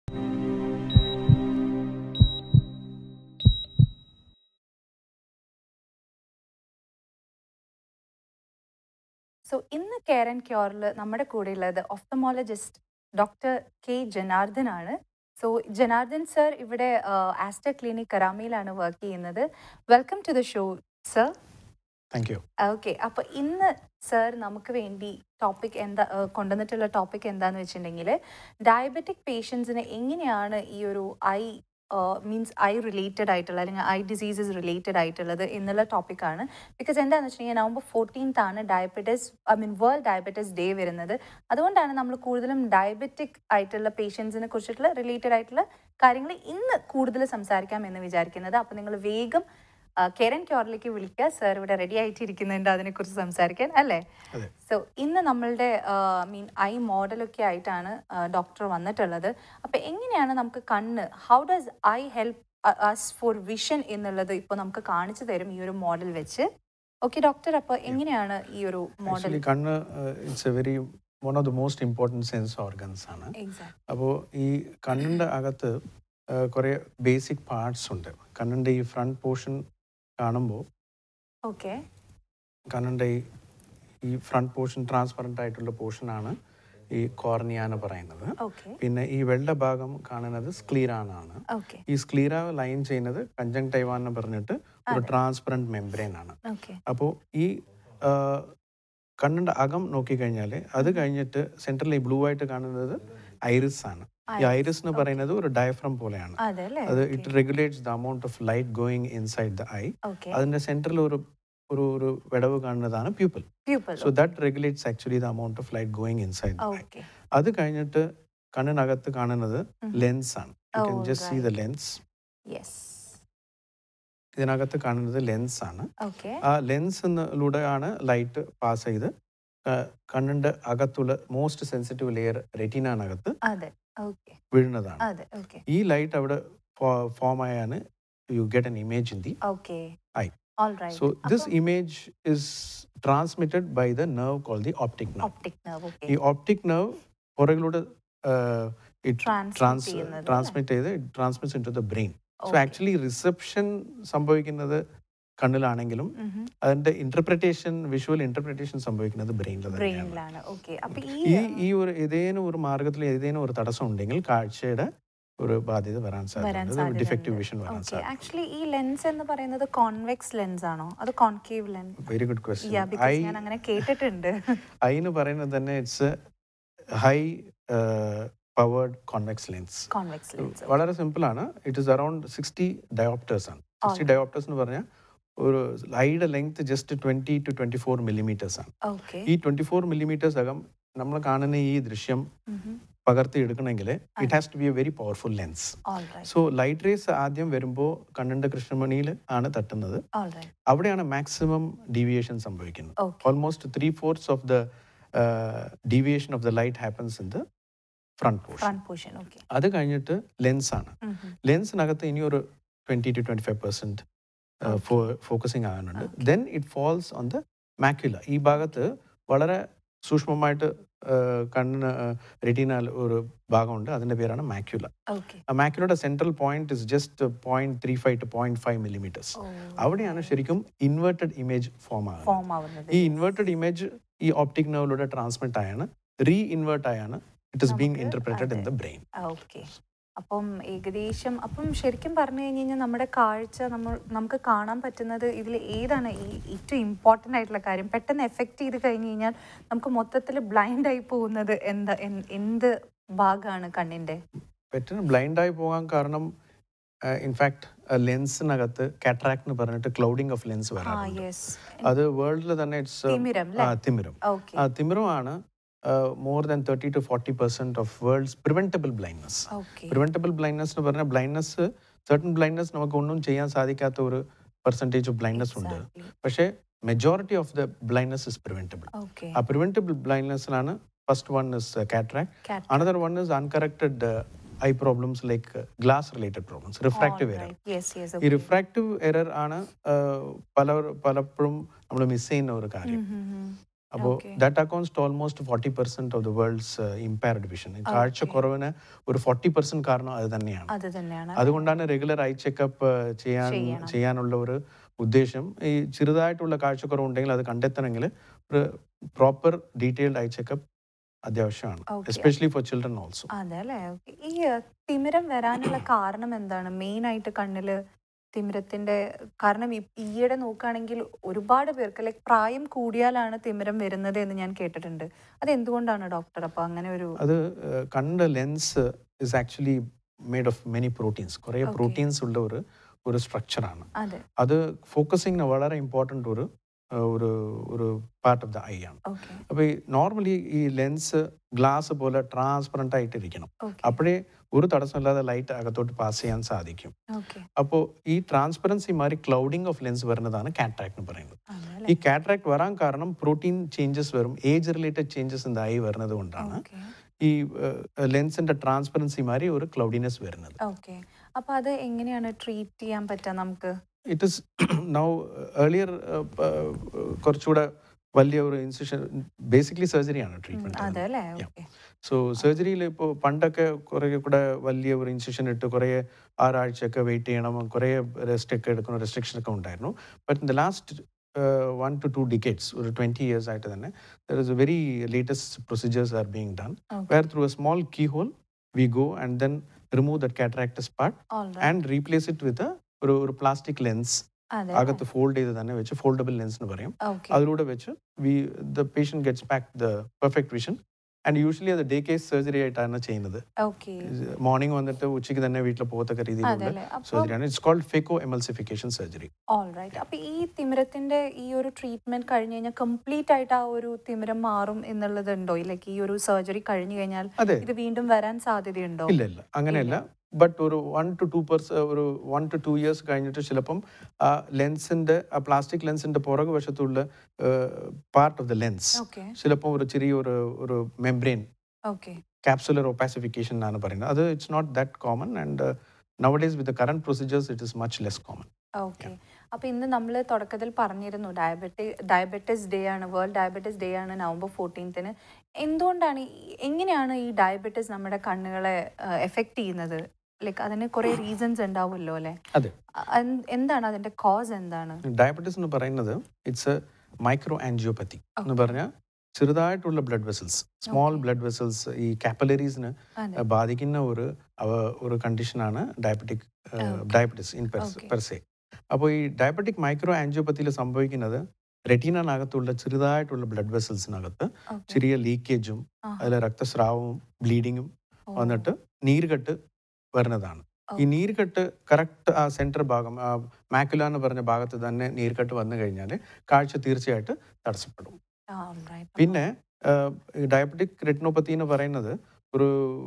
So ഇന്ന് care and ക്യൂറിൽ നമ്മുടെ കൂടെ ഉള്ളത് ഒഫ്തമോളജിസ്റ്റ് ഡോക്ടർ കെ ജനാർദ്ദൻ ആണ് സോ ജനാർദ്ദൻ സർ ഇവിടെ ആസ്റ്റർ ക്ലിനിക് കരാമയിലാണ് വർക്ക് ചെയ്യുന്നത് welcome to the show sir thank you okay അപ്പൊ ഇന്ന് സർ നമുക്ക് വേണ്ടി ടോപ്പിക് എന്താ ആ, കൊണ്ടുവന്നിട്ടുള്ള ടോപ്പിക് എന്താന്ന് വെച്ചിട്ടുണ്ടെങ്കിൽ ഡയബറ്റിക് പേഷ്യൻസിന് എങ്ങനെയാണ് ഈ ഒരു ഐ മീൻസ് ഐ റിലേറ്റഡ് ആയിട്ടുള്ള അല്ലെങ്കിൽ ഐ ഡിസീസസ് റിലേറ്റഡ് ആയിട്ടുള്ളത് എന്നുള്ള ടോപ്പിക്കാണ് ബിക്കോസ് എന്താണെന്ന് വെച്ചിട്ടുണ്ടെങ്കിൽ നവംബർ ഫോർട്ടീൻത്ത് ആണ് diabetes I mean world diabetes day വരുന്നത് അതുകൊണ്ടാണ് നമ്മൾ കൂടുതലും ഡയബറ്റിക് ആയിട്ടുള്ള പേഷ്യൻസിനെ കുറിച്ചിട്ടുള്ള റിലേറ്റഡ് ആയിട്ടുള്ള കാര്യങ്ങൾ ഇന്ന് കൂടുതൽ സംസാരിക്കാം എന്ന് വിചാരിക്കുന്നത് അപ്പോൾ നിങ്ങൾ വേഗം കെരൻ ക്യോറിലേക്ക് വിളിക്കുക സർ ഇവിടെ റെഡി ആയിട്ടിരിക്കുന്നുണ്ട് അതിനെക്കുറിച്ച് സംസാരിക്കാൻ അല്ലേ അതെ. സോ ഇന്ന് നമ്മളുടെ മീൻ ഐ മോഡലൊക്കെ ആയിട്ടാണ് ഡോക്ടർ വന്നിട്ടുള്ളത് അപ്പൊ എങ്ങനെയാണ് നമുക്ക് കണ്ണ് how does eye help us for vision എന്നുള്ളത് ഇപ്പോൾ നമുക്ക് കാണിച്ചു തരും ഈ ഒരു മോഡൽ വെച്ച് ഓക്കെ ഡോക്ടർ അപ്പോൾ എങ്ങനെയാണ് ഈ ഒരു മോഡൽ ആക്ച്വലി കണ്ണ് it's a very one of the most important sense organs ആണ് എക്സാക്ട് അപ്പോൾ ഈ കണ്ണിൻ്റെ അകത്ത് uh, കുറേ ബേസിക് പാർട്സ് ഉണ്ട് കണ്ണിൻ്റെ ഈ ഫ്രണ്ട് പോർഷൻ കാണുമ്പോൾ ഓക്കെ കണ്ണിൻ്റെ ഈ ഈ ഫ്രണ്ട് പോർഷൻ ട്രാൻസ്പെറൻ്റ് ആയിട്ടുള്ള പോർഷനാണ് ഈ കോർണിയ എന്ന് പറയുന്നത് ഓക്കെ പിന്നെ ഈ വെള്ള ഭാഗം കാണുന്നത് സ്ക്ലീറാനാണ് ഓക്കെ ഈ സ്ക്ലീറ ലൈൻ ചെയ്യുന്നത് കഞ്ചങ്ടൈവ എന്ന് പറഞ്ഞിട്ട് ഒരു അതെ. ട്രാൻസ്പെറൻറ്റ് മെംബ്രെയിൻ ആണ് ഓക്കെ അപ്പോൾ ഈ ആ, കണ്ണിന്റെ അകം നോക്കിക്കഴിഞ്ഞാൽ അത് കഴിഞ്ഞിട്ട് സെൻട്രൽ ഈ ബ്ലൂ ആയിട്ട് കാണുന്നത് ഐറിസ് ആണ് ഈ ഐറിസ് എന്ന് പറയുന്നത് ഒരു ഡയഫ്രം പോലെയാണ് അതെ അല്ലേ അത് it regulates the amount of light going inside the eye okay അതിന്റെ സെൻട്രൽ ഒരു ഒരു ഒരു വിടവ് കാണുന്നതാണ് pupil pupil so that regulates actually the amount of light going inside the eye okay അത് കഴിഞ്ഞിട്ട് കണ്ണിനകത്ത് കാണുന്നത് ലെൻസ് ആണ് you can Oh, just see the right. Lens yes ഇതിനകത്ത് കാണുന്നത് ലെൻസ് ആണ് ഓക്കെ ആ ലെൻസ് എന്നിലൂടെയാണ് ലൈറ്റ് പാസ് ചെയ്ത് ക- കണ്ണിന്റെ അകത്തുള്ള മോസ്റ്റ് സെൻസിറ്റീവ് ലെയർ റെറ്റീനകത്ത് അതെ ഓക്കെ വീഴുന്നതാണ് അതെ ഓക്കെ ഈ ലൈറ്റ് അവിടെ ഫോം ആയാണ് you get an image in the okay Eye. All right so this image is transmitted by the nerve call the optic nerve optic nerve okay ഈ optic nerve പുറകിലൂടെ Transmit ട്രാൻസ് ചെയ്യുന്നത് അല്ലേ? Transmit ചെയ്ത് transmits into the brain so Okay. Actually reception സംഭവിക്കുന്നത് കണ്ണിലാണെങ്കിലും Mhm. അതിന്റെ interpretation visual interpretation സംഭവിക്കുന്നത് ബ്രെയിനിൽ തന്നെയാണ് ബ്രെയിനിലാണ് ഓക്കെ അപ്പൊ ഈ ഈ ഈ ഒരു ഏതേനും ഒരു മാർഗത്തിൽ ഏതേനും ഒരു തടസ്സം ഉണ്ടെങ്കിൽ കാഴ്ചയുടെ ഒരു ബാധ്യത വരാൻ വരാൻ സാധ്യത ഡിഫക്റ്റീവ് സാധ്യതയുണ്ട് വിഷൻ വരാൻ ഓക്കെ സാധ്യത ആക്ച്വലി ഈ ലെൻസ് എന്ന് പറയുന്നത് കോൺവെക്സ് ലെൻസ് ആണോ അത് concave lens very good ya question because I ഞാൻ അങ്ങനെ കേട്ടിട്ടുണ്ട് ഐ എന്ന് പറയുന്നത് തന്നെ it's high powered convex lens convex lens വളരെ സിമ്പിൾ ആണ് it is around sixty diopters ആണ് സിക്സ്റ്റി Alright. ഡയോപ്റ്റേഴ്സ് എന്ന് പറഞ്ഞാൽ ഒരു ഐയുടെ length just twenty two twenty four millimeters ആണ് ഓക്കെ ഈ ട്വന്റി ഫോർ മില്ലിമീറ്റേഴ്സ് അകം നമ്മൾ കാണുന്ന ഈ ദൃശ്യം പകർത്തി എടുക്കണമെങ്കിൽ it has to be a very powerful lens all right so light rays ആദ്യം വരുമ്പോൾ കണ്ണിന്റെ കൃഷ്ണമണിയിൽ ആണ് തട്ടുന്നത് ഓൾ റൈറ്റ് അവിടെയാണ് മാക്സിമം ഡീവിയേഷൻ സംഭവിക്കുന്നത് okay almost three fourth of the deviation of the light happens in the front portion front position okay അത് കഴിഞ്ഞിട്ട് ലെൻസ് ആണ് ലെൻസിനകത്ത് ഇനി ഒരു twenty two twenty five percent focusing ആകുന്നുണ്ട് Okay. Then it falls on the macula ഈ ഭാഗത്ത് വളരെ സൂക്ഷ്മമായിട്ട് ആ, കണ്ണിന് റെറ്റീനാൽ ഒരു ഭാഗമുണ്ട് അതിന്റെ പേരാണ് മാക്യുല ഓക്കെ ആ മാക്യുലയുടെ central point is just point three five two point five millimeters അവിടെയാണ് ശരിക്കും ഇൻവേർട്ടഡ് ഇമേജ് ഫോം ആകുന്നത് ഫോം ആവുന്നത് ഈ ഇൻവേർട്ടഡ് ഇമേജ് ഈ ഓപ്റ്റിക് നെർവിലൂടെ ട്രാൻസ്മിറ്റ് ആയാണ് റീ ഇൻവേർട്ട് ആയാണ് ഇറ്റ് ഇസ് ബീങ് നമുക്ക് ഇന്റർപ്രറ്റഡ് ഇൻ അതെ. ദ ബ്രെയിൻ ഓക്കെ അപ്പം ഏകദേശം അപ്പം ശരിക്കും പറഞ്ഞു കഴിഞ്ഞ് കഴിഞ്ഞാൽ നമ്മുടെ കാഴ്ച നമ്മൾ നമുക്ക് കാണാൻ പറ്റുന്നത് ഇതിൽ ഏതാണ് ഈ ഏറ്റവും ഇമ്പോർട്ടൻ്റ് ആയിട്ടുള്ള കാര്യം പെട്ടെന്ന് എഫക്റ്റ് ചെയ്ത് കഴിഞ്ഞ് കഴിഞ്ഞാൽ നമുക്ക് മൊത്തത്തിൽ ബ്ലൈൻഡ് ആയി പോകുന്നത് എന്താ എൻ- എന്ത് ഭാഗമാണ് കണ്ണിന്റെ പെട്ടെന്ന് ബ്ലൈൻഡ് ആയി പോകാൻ കാരണം ഇൻഫാക്ട് ലെൻസിനകത്ത് കാറ്ററാക്ട് എന്ന് പറഞ്ഞിട്ട് ക്ലൗഡിംഗ് ഓഫ് ലെൻസ് ആ വരാറുണ്ട് യെസ് അത് വേൾഡിൽ തന്നെ ഇറ്റ്സ് തിമിരം അല്ലേ തിമിരം ഓക്കെ ആ തിമിരമാണ് more than thirty two forty percent of world's preventable blindness okay preventable blindness എന്ന് പറഞ്ഞാൽ ബ്ലൈൻഡ്നസ് സർട്ടൺ ബ്ലൈൻഡ്നസ് നമുക്ക് ഒന്നും ചെയ്യാൻ സാധിക്കാത്ത ഒരു പെർസെൻറ്റേജ് ഓഫ് ബ്ലൈൻഡ്നസ് ഉണ്ട് പക്ഷേ majority of the blindness is preventable okay ആ പ്രിവെന്റബിൾ ബ്ലൈൻഡ്നസ്സിലാണ് first one is cataract Another one is uncorrected uh, eye problems like uh, glass related problems, refractive error. Yes yes ഈ refractive error ആണ് uh, പല പലപ്പോഴും നമ്മൾ miss ചെയ്യുന്ന ഒരു കാര്യം അപ്പോൾ Okay. That accounts to almost forty percent of the world's impaired vision കാഴ്ചക്കുറവിന് ഒരു ഫോർട്ടി പെർസെന്റ് കാരണം അത് തന്നെയാണ് അത് തന്നെയാണ് അതുകൊണ്ടാണ് റെഗുലർ ഐ ചെക്കപ്പ് ചെയ്യാൻ ചെയ്യണം. ചെയ്യാനുള്ള ഒരു ഉദ്ദേശം ഈ ചെറുതായിട്ടുള്ള കാഴ്ചക്കുറവുണ്ടെങ്കിൽ അത് കണ്ടെത്തണമെങ്കിൽ ഒരു പ്രോപ്പർ ഡീറ്റെയിൽഡ് ഐ ചെക്കപ്പ് അത്യാവശ്യമാണ് Okay. Especially for children also അതെ അല്ലേ ഓക്കെ ഈ അഹ്, തിമിരം വരാനുള്ള കാരണം എന്താണ് മെയിൻ ആയിട്ട് കണ്ണില് തിമിരത്തിന്റെ കാരണം ഈ- ഈയിടെ നോക്കുകയാണെങ്കിൽ ഒരുപാട് പേർക്ക് ലൈക്ക് പ്രായം കൂടിയാലാണ് തിമിരം വരുന്നത് എന്ന് ഞാൻ കേട്ടിട്ടുണ്ട് അത് എന്തുകൊണ്ടാണ് ഡോക്ടർ അപ്പൊ അങ്ങനെ ഒരു അത് ഏഹ്, കണ്ണിന്റെ lens is actually made of many proteins കുറേ Okay. പ്രോട്ടീൻസ് ഉള്ള ഒരു ഒരു സ്ട്രക്ചറാണ് അതെ അത് ഫോക്കസിങ്ങിന് വളരെ ഇമ്പോർട്ടൻ്റ് ഒരു ഏഹ്, ഒരു ഒരു പാർട്ട് ഓഫ് ദ ഐ ആണ് ഓക്കെ അപ്പോൾ ഈ നോർമലി ഈ ലെൻസ് ഗ്ലാസ് പോലെ ട്രാൻസ്പെറൻ്റ് ആയിട്ട് ഇരിക്കണം ഓക്കെ അപ്പോഴേ ഒരു തടസ്സമില്ലാതെ ലൈറ്റ് അകത്തോട്ട് പാസ് ചെയ്യാൻ സാധിക്കും ഓക്കെ അപ്പോൾ ഈ ട്രാൻസ്പെറൻസി മാറി ക്ലൗഡിംഗ് ഓഫ് ലെൻസ് വരുന്നതാണ് കാറ്ററാക്ട് എന്ന് പറയുന്നത് അതെ ഈ അല്ലേ കാറ്ററാക്ട് വരാൻ കാരണം പ്രോട്ടീൻ ചേഞ്ചസ് വരും ഏജ് റിലേറ്റഡ് ചേഞ്ചസ് ഇതായി വരുന്നത് കൊണ്ടാണ് ഓക്കെ ഈ ലെൻസിന്റെ ട്രാൻസ്പെറൻസി മാറി ഒരു ക്ലൗഡിനെസ് വരുന്നത് ഓക്കെ അപ്പൊ അത് എങ്ങനെയാണ് ട്രീറ്റ് ചെയ്യാൻ പറ്റുക നമുക്ക് ഇറ്റ് ഇസ് നൗ ഏർലിയർ കുറച്ചുകൂടെ വലിയ ഒരു ഇൻസ്റ്റിറ്റ്യൂഷൻ ബേസിക്കലി സർജറിയാണ് ഉം, ട്രീറ്റ്മെന്റ് അതെ അല്ലേ Yeah. ഓക്കെ സോ സർജറിയിൽ ഇപ്പോൾ പണ്ടൊക്കെ കുറേ കൂടെ വലിയ ഒരു ഇൻസ്റ്റിറ്റ്യൂഷൻ ഇട്ട് കുറേ ആറാഴ്ചയൊക്കെ വെയിറ്റ് ചെയ്യണം കുറേ റെസ്റ്റ് ഒക്കെ എടുക്കണം റെസ്ട്രിക്ഷൻ ഒക്കെ ഉണ്ടായിരുന്നു but in the last one two two decades ഒരു ട്വൻറ്റി ഇയേഴ്സ് ആയിട്ട് തന്നെ there is a very latest procedures are being done Okay. Where through a small keyhole we go and then remove that cataracts part all and replace it with ഒരു ഒരു plastic lens അതെ അകത്ത് fold ചെയ്ത് തന്നെ വെച്ച് foldable lens എന്ന് പറയും okay അതിലൂടെ വെച്ച് we the patient gets back the perfect vision and usually അത് ഡേ കേസ് സർജറി ആയിട്ടാണ് ചെയ്യുന്നത് ഓക്കെ മോർണിംഗ് വന്നിട്ട് ഉച്ചയ്ക്ക് തന്നെ വീട്ടിൽ പോകത്തക്ക അതെ രീതിയിലുള്ള അല്ലേ അപ്പൊ സർജറിയാണ് it's called phacoemulsification surgery all right അപ്പൊ ഈ തിമിരത്തിന്റെ ഈ ഒരു ട്രീറ്റ്മെന്റ് കഴിഞ്ഞ് കഴിഞ്ഞാൽ കംപ്ലീറ്റ് ആയിട്ട് ആ ഒരു തിമിരം മാറും എന്നുള്ളത് ഉണ്ടോ ലൈക്ക് ഈ ഒരു സർജറി കഴിഞ്ഞു കഴിഞ്ഞാൽ അതെ ഇത് വീണ്ടും വരാൻ സാധ്യതയുണ്ടോ ഇല്ല ഇല്ല അങ്ങനെയല്ല ബട്ട് ഒരു വൺ ടു ടു പെർസ ഒരു വൺ ടു ടു ഇയേഴ്സ് കഴിഞ്ഞിട്ട് ചിലപ്പം ആ ലെൻസിന്റെ ആ പ്ലാസ്റ്റിക് ലെൻസിന്റെ പുറകു വശത്തുള്ള part of the lens okay ചിലപ്പം ഒരു ചെറിയ ഒരു ഒരു മെംബ്രെയിൻ ഓക്കെ ക്യാപ്സുലർ ഒപ്പാസിഫിക്കേഷൻ എന്നാണ് പറയുന്നത് അത് it's not that common and nowadays with current procedures it is much less common okay അപ്പൊ ഇന്ന് നമ്മൾ തുടക്കത്തിൽ പറഞ്ഞിരുന്നു ഡയബറ്റി ഡയബറ്റിസ് ഡേ ആണ് വേൾഡ് ഡയബറ്റിസ് ഡേ ആണ് നവംബർ ഫോർട്ടീൻത്തിന് എന്തുകൊണ്ടാണ് ഈ- എങ്ങനെയാണ് ഈ ഡയബറ്റിസ് നമ്മുടെ കണ്ണുകളെ എഫക്ട് ചെയ്യുന്നത് ലൈക്ക് അതിന് കുറെ റീസൺസ് ഉണ്ടാവുമല്ലോ അല്ലെ അതെ. എന്താണ് അതിന്റെ കോസ് എന്താണ് ഡയബറ്റീസ് എന്ന് പറയുന്നത് ഇറ്റ്സ് എ മൈക്രോ ആൻജിയോപ്പത്തി എന്ന് പറഞ്ഞാൽ ചെറുതായിട്ടുള്ള blood vessels small Okay. Blood vessels ഈ കാപ്പലറീസിന് അതെ ബാധിക്കുന്ന ഒരു അവ- ഒരു കണ്ടീഷനാണ് diabetic Okay. Diabetes in Okay. Per se അപ്പോൾ ഈ ഡയബറ്റിക് മൈക്രോ ആൻജിയോപ്പത്തിയിൽ സംഭവിക്കുന്നത് റെറ്റീനകത്തുള്ള ചെറുതായിട്ടുള്ള ബ്ലഡ് വെസൽസിനകത്ത് Okay. ചെറിയ ലീക്കേജും ആഹാ. അതിൽ രക്തസ്രാവവും ബ്ലീഡിങ്ങും ഓ, വന്നിട്ട് നീർകെട്ട് വരുന്നതാണ് ഈ Okay. നീർകെട്ട് കറക്റ്റ് ആ സെൻറ്റർ ഭാഗം ആ മാക്കുല എന്ന് പറഞ്ഞ ഭാഗത്ത് തന്നെ നീർകെട്ട് വന്നു കഴിഞ്ഞാൽ കാഴ്ച തീർച്ചയായിട്ട് തടസ്സപ്പെടും all right. പിന്നെ ഡയബറ്റിക് റെറ്റിനോപ്പത്തി എന്ന് പറയുന്നത് ഒരു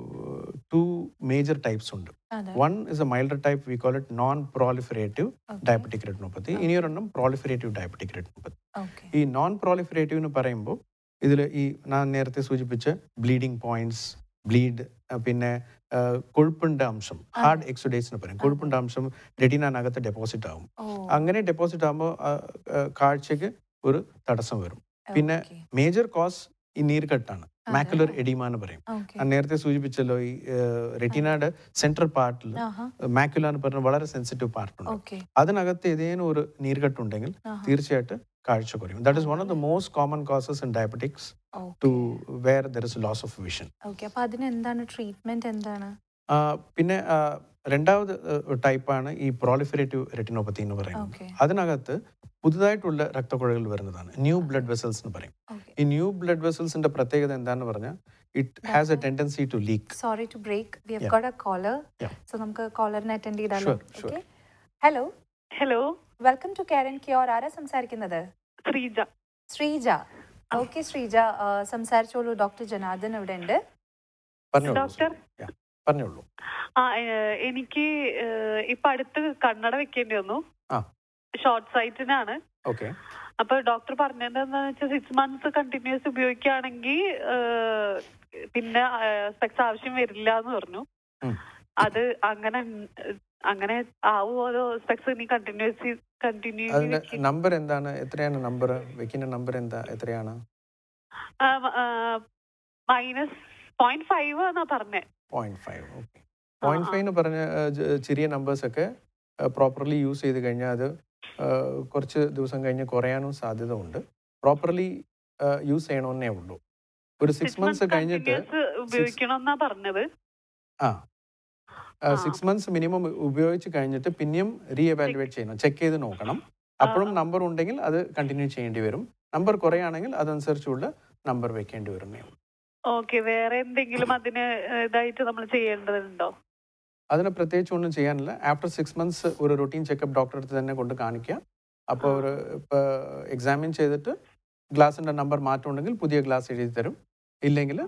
ടു മേജർ ടൈപ്സ് ഉണ്ട് അതെ. One is a milder type we call it non proliferative Okay. Diabetic retinopathy ഇനിയൊരെണ്ണം പ്രോളിഫറേറ്റീവ് ഡയബറ്റിക് റെറ്റിനോപ്പത്തി Okay. ഈ നോൺ പ്രോളിഫറേറ്റീവ് എന്ന് പറയുമ്പോൾ ഇതിൽ ഈ ഞാൻ നേരത്തെ സൂചിപ്പിച്ച ബ്ലീഡിംഗ് പോയിന്റ്സ് ബ്ലീഡ് പിന്നെ ആ, കൊഴുപ്പിന്റെ അംശം ഹാർഡ് എക്സുഡേറ്റ്സ് എന്ന് പറയും കൊഴുപ്പിന്റെ അംശം റെറ്റിനകത്ത് ഡെപ്പോസിറ്റ് ആവും ഓ, അങ്ങനെ ഡെപ്പോസിറ്റ് ആകുമ്പോൾ കാഴ്ചക്ക് ഒരു തടസ്സം വരും പിന്നെ okay. മേജർ കോസ് ഈ നീർക്കെട്ടാണ് അതെ. മാക്കുലർ എഡിമ എന്ന് പറയും Okay. ഞാൻ നേരത്തെ സൂചിപ്പിച്ചല്ലോ ഈ റെറ്റിനയുടെ സെൻട്രൽ പാർട്ടിൽ ആഹാ. മാക്കുല എന്ന് പറഞ്ഞ വളരെ സെൻസിറ്റീവ് പാർട്ടുണ്ട് Okay. അതിനകത്ത് ഏതെങ്കിലും ഒരു നീർക്കെട്ടുണ്ടെങ്കിൽ ആഹാ. തീർച്ചയായിട്ടും കാഴ്ച കുറയും that is one of the most common causes in diabetics too Okay. Where there is loss of vision Okay. അപ്പൊ അതിന് എന്താണ് ട്രീറ്റ്മെന്റ് എന്താണ് പിന്നെ ആ, രണ്ടാമത് ടൈപ്പാണ് ഈ പ്രോളിഫറേറ്റീവ് റെറ്റിനോപ്പത്തി എന്ന് പറയുന്നത് ഓക്കെ അതിനകത്ത് പുതുതായിട്ടുള്ള രക്തക്കുഴകൾ വരുന്നതാണ് ന്യൂ ബ്ലഡ് വെസൽസ് എന്ന് പറയും ഓക്കെ ഈ ന്യൂ ബ്ലഡ് വെസൽസിന്റെ പ്രത്യേകത എന്താന്ന് പറഞ്ഞാൽ it has a tendency to leak sorry to break we have Yeah. Got a caller Yeah. So നമുക്ക് കോളറിനെ അറ്റൻഡ് ചെയ്താലോ Sure, sure. Okay hello hello welcome to care cure ആരാ സംസാരിക്കുന്നത് ശ്രീജ ശ്രീജ ഓക്കെ ശ്രീജ ആ, സംസാരിച്ചോളൂ ഡോക്ടർ ജനാർദ്ദൻ ഇവിടെ ഉണ്ട് പറഞ്ഞോളൂ ഡോക്ടർ Yeah, പറഞ്ഞോളൂ ആ ഏഹ്, എനിക്ക് ഏഹ്, ഇപ്പൊ അടുത്ത് കണ്ണട വെക്കേണ്ടി വന്നു ആ. ഷോർട്ട് സൈറ്റിനാണ് ഓക്കെ അപ്പൊ ഡോക്ടർ പറഞ്ഞത് എന്താന്ന് വെച്ചാൽ സിക്സ് മന്ത്സ് കണ്ടിന്യൂസ് ഉപയോഗിക്കുകയാണെങ്കിൽ ഏഹ്, പിന്നെ സ്പെക്സ് ആവശ്യം വരില്ല എന്ന് പറഞ്ഞു ഉം. അത് അങ്ങനെ ഉം, അങ്ങനെ ആവുമോ അതോ സ്പെക്സ് ഇനി കണ്ടിന്യൂസ് കണ്ടിന്യൂ അതിന്റെ നമ്പർ എന്താണ് എത്രയാണ് നമ്പർ വെക്കുന്ന നമ്പർ എന്താ എത്രയാണ് മൈനസ് പോയിന്റ് ഫൈവ് എന്നാ പറഞ്ഞേ point five okay point five എന്ന് പറഞ്ഞ ആ, ജ- ചെറിയ നമ്പേഴ്സൊക്കെ പ്രോപ്പർലി യൂസ് ചെയ്ത് കഴിഞ്ഞാൽ അത് ആ, കുറച്ച് ദിവസം കഴിഞ്ഞ് കുറയാനും സാധ്യത ഉണ്ട് പ്രോപ്പർലി യൂസ് ചെയ്യണമെന്നേ ഉള്ളൂ ഒരു സിക്സ് മന്ത്സ് കഴിഞ്ഞിട്ട് ഉപയോഗിക്കണം എന്നാ പറഞ്ഞത് ആ ആ. സിക്സ് മന്ത്സ് മിനിമം ഉപയോഗിച്ച് കഴിഞ്ഞിട്ട് പിന്നെയും റീ എവാലുവേറ്റ് ചെയ്യണം ചെക്ക് ചെയ്ത് നോക്കണം അപ്പോഴും നമ്പർ ഉണ്ടെങ്കിൽ അത് കണ്ടിന്യൂ ചെയ്യേണ്ടി വരും നമ്പർ കുറയാണെങ്കിൽ അതനുസരിച്ചുള്ള നമ്പർ വെക്കേണ്ടി വരുന്നേ ഉള്ളൂ ഓക്കെ വേറെ എന്തെങ്കിലും അതിന് ഇതായിട്ട് നമ്മൾ ചെയ്യേണ്ടതുണ്ടോ അതിന് പ്രത്യേകിച്ച് ഒന്നും ചെയ്യാനില്ല ആഫ്റ്റർ സിക്സ് മന്ത്സ് ഒരു റൊട്ടീൻ ചെക്കപ്പ് ഡോക്ടറെ അടുത്ത് തന്നെ കൊണ്ട് കാണിക്കുക അപ്പോൾ ഒരു ഇപ്പോൾ എക്സാമിൻ ചെയ്തിട്ട് ഗ്ലാസിൻ്റെ നമ്പർ മാറ്റം ഉണ്ടെങ്കിൽ പുതിയ ഗ്ലാസ് എഴുതി തരും ഇല്ലെങ്കിൽ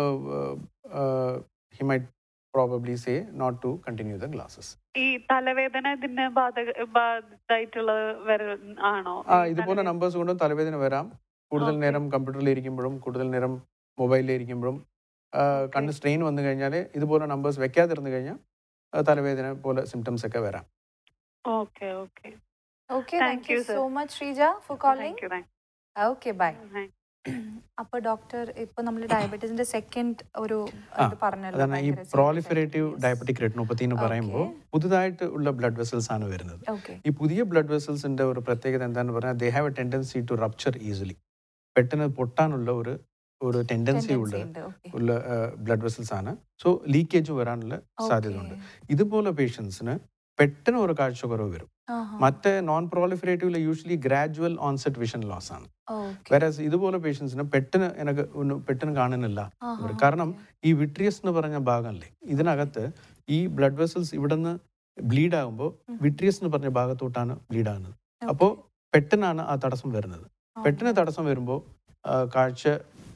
he might probably say not to continue the glasses ഈ തലവേദന ഇതിന് ബാധക ബാധിതായിട്ടുള്ള വര ആണോ ആ ഈ ഇതുപോലെ തലവേദന? നമ്പേഴ്സ് കൊണ്ടും തലവേദന വരാം കൂടുതൽ Okay. നേരം കമ്പ്യൂട്ടറിൽ ഇരിക്കുമ്പോഴും കൂടുതൽ നേരം മൊബൈലിൽ ഇരിക്കുമ്പോഴും ആ, കണ്ണ് സ്ട്രെയിൻ വന്നു കഴിഞ്ഞാൽ ഇതുപോലെ നമ്പേഴ്സ് വെക്കാതിരുന്നു കഴിഞ്ഞാൽ ആ, തലവേദന പോലെ സിംറ്റംസ് ഒക്കെ വരാം okay okay okay Thank thank you you, sir. So much Sreeja for calling thank you thank okay bye you അപ്പൊ ഡോക്ടർ ഇപ്പൊ നമ്മൾ ഡയബറ്റീസിന്റെ സെക്കൻഡ് ഒരു ആ, ഇത് പറഞ്ഞല്ലോ അതാണ് ഈ ഭയങ്കര serious പ്രോളിഫറേറ്റീവ് ആയിട്ട്. ഡയബറ്റിക് റെറ്റിനോപ്പത്തി എന്ന് പറയുമ്പോൾ Okay. പുതുതായിട്ട് ഉള്ള ബ്ലഡ് വെസൽസ് ആണ് വരുന്നത് Okay. ഈ പുതിയ ബ്ലഡ് വെസൽസിന്റെ ഒരു പ്രത്യേകത എന്താണെന്ന് പറഞ്ഞാൽ they have a tendency to rupture easily പെട്ടെന്ന് പൊട്ടാനുള്ള ഒരു ഒരു ടെൻഡൻസി Tendency ഉള്ള ഉണ്ട്. Okay. ഉള്ള ബ്ലഡ് വെസൽസ് ആണ് സോ ലീക്കേജ് വരാനുള്ള സാധ്യത ഉണ്ട് Okay. ഇതുപോലെ പേഷ്യൻസിന് പെട്ടെന്ന് ഒരു കാഴ്ചക്കുറവ് വരും ആഹാ. മറ്റേ നോൺ പ്രോളിഫറേറ്റീവില് usually gradual onset vision loss ആണ് Okay. വേറെ ഇതുപോലെ പേഷ്യൻസിന് പെട്ടെന്ന് എനിക്ക് ഒന്ന് പെട്ടെന്ന് കാണുന്നില്ല ആഹാ, ഇവര്. കാരണം okay. ഈ വിട്രിയസ് എന്ന് പറഞ്ഞ ഭാഗമല്ലേ ഇതിനകത്ത് ഈ ബ്ലഡ് വെസൽസ് ഇവിടെ നിന്ന് ബ്ലീഡ് ആകുമ്പോൾ ഉം. വിട്രിയസ് എന്ന് പറഞ്ഞ ഭാഗത്തോട്ടാണ് ബ്ലീഡ് ആകുന്നത് Okay. അപ്പോൾ പെട്ടെന്നാണ് ആ തടസ്സം വരുന്നത് ആ. പെട്ടെന്ന് തടസ്സം വരുമ്പോൾ കാഴ്ച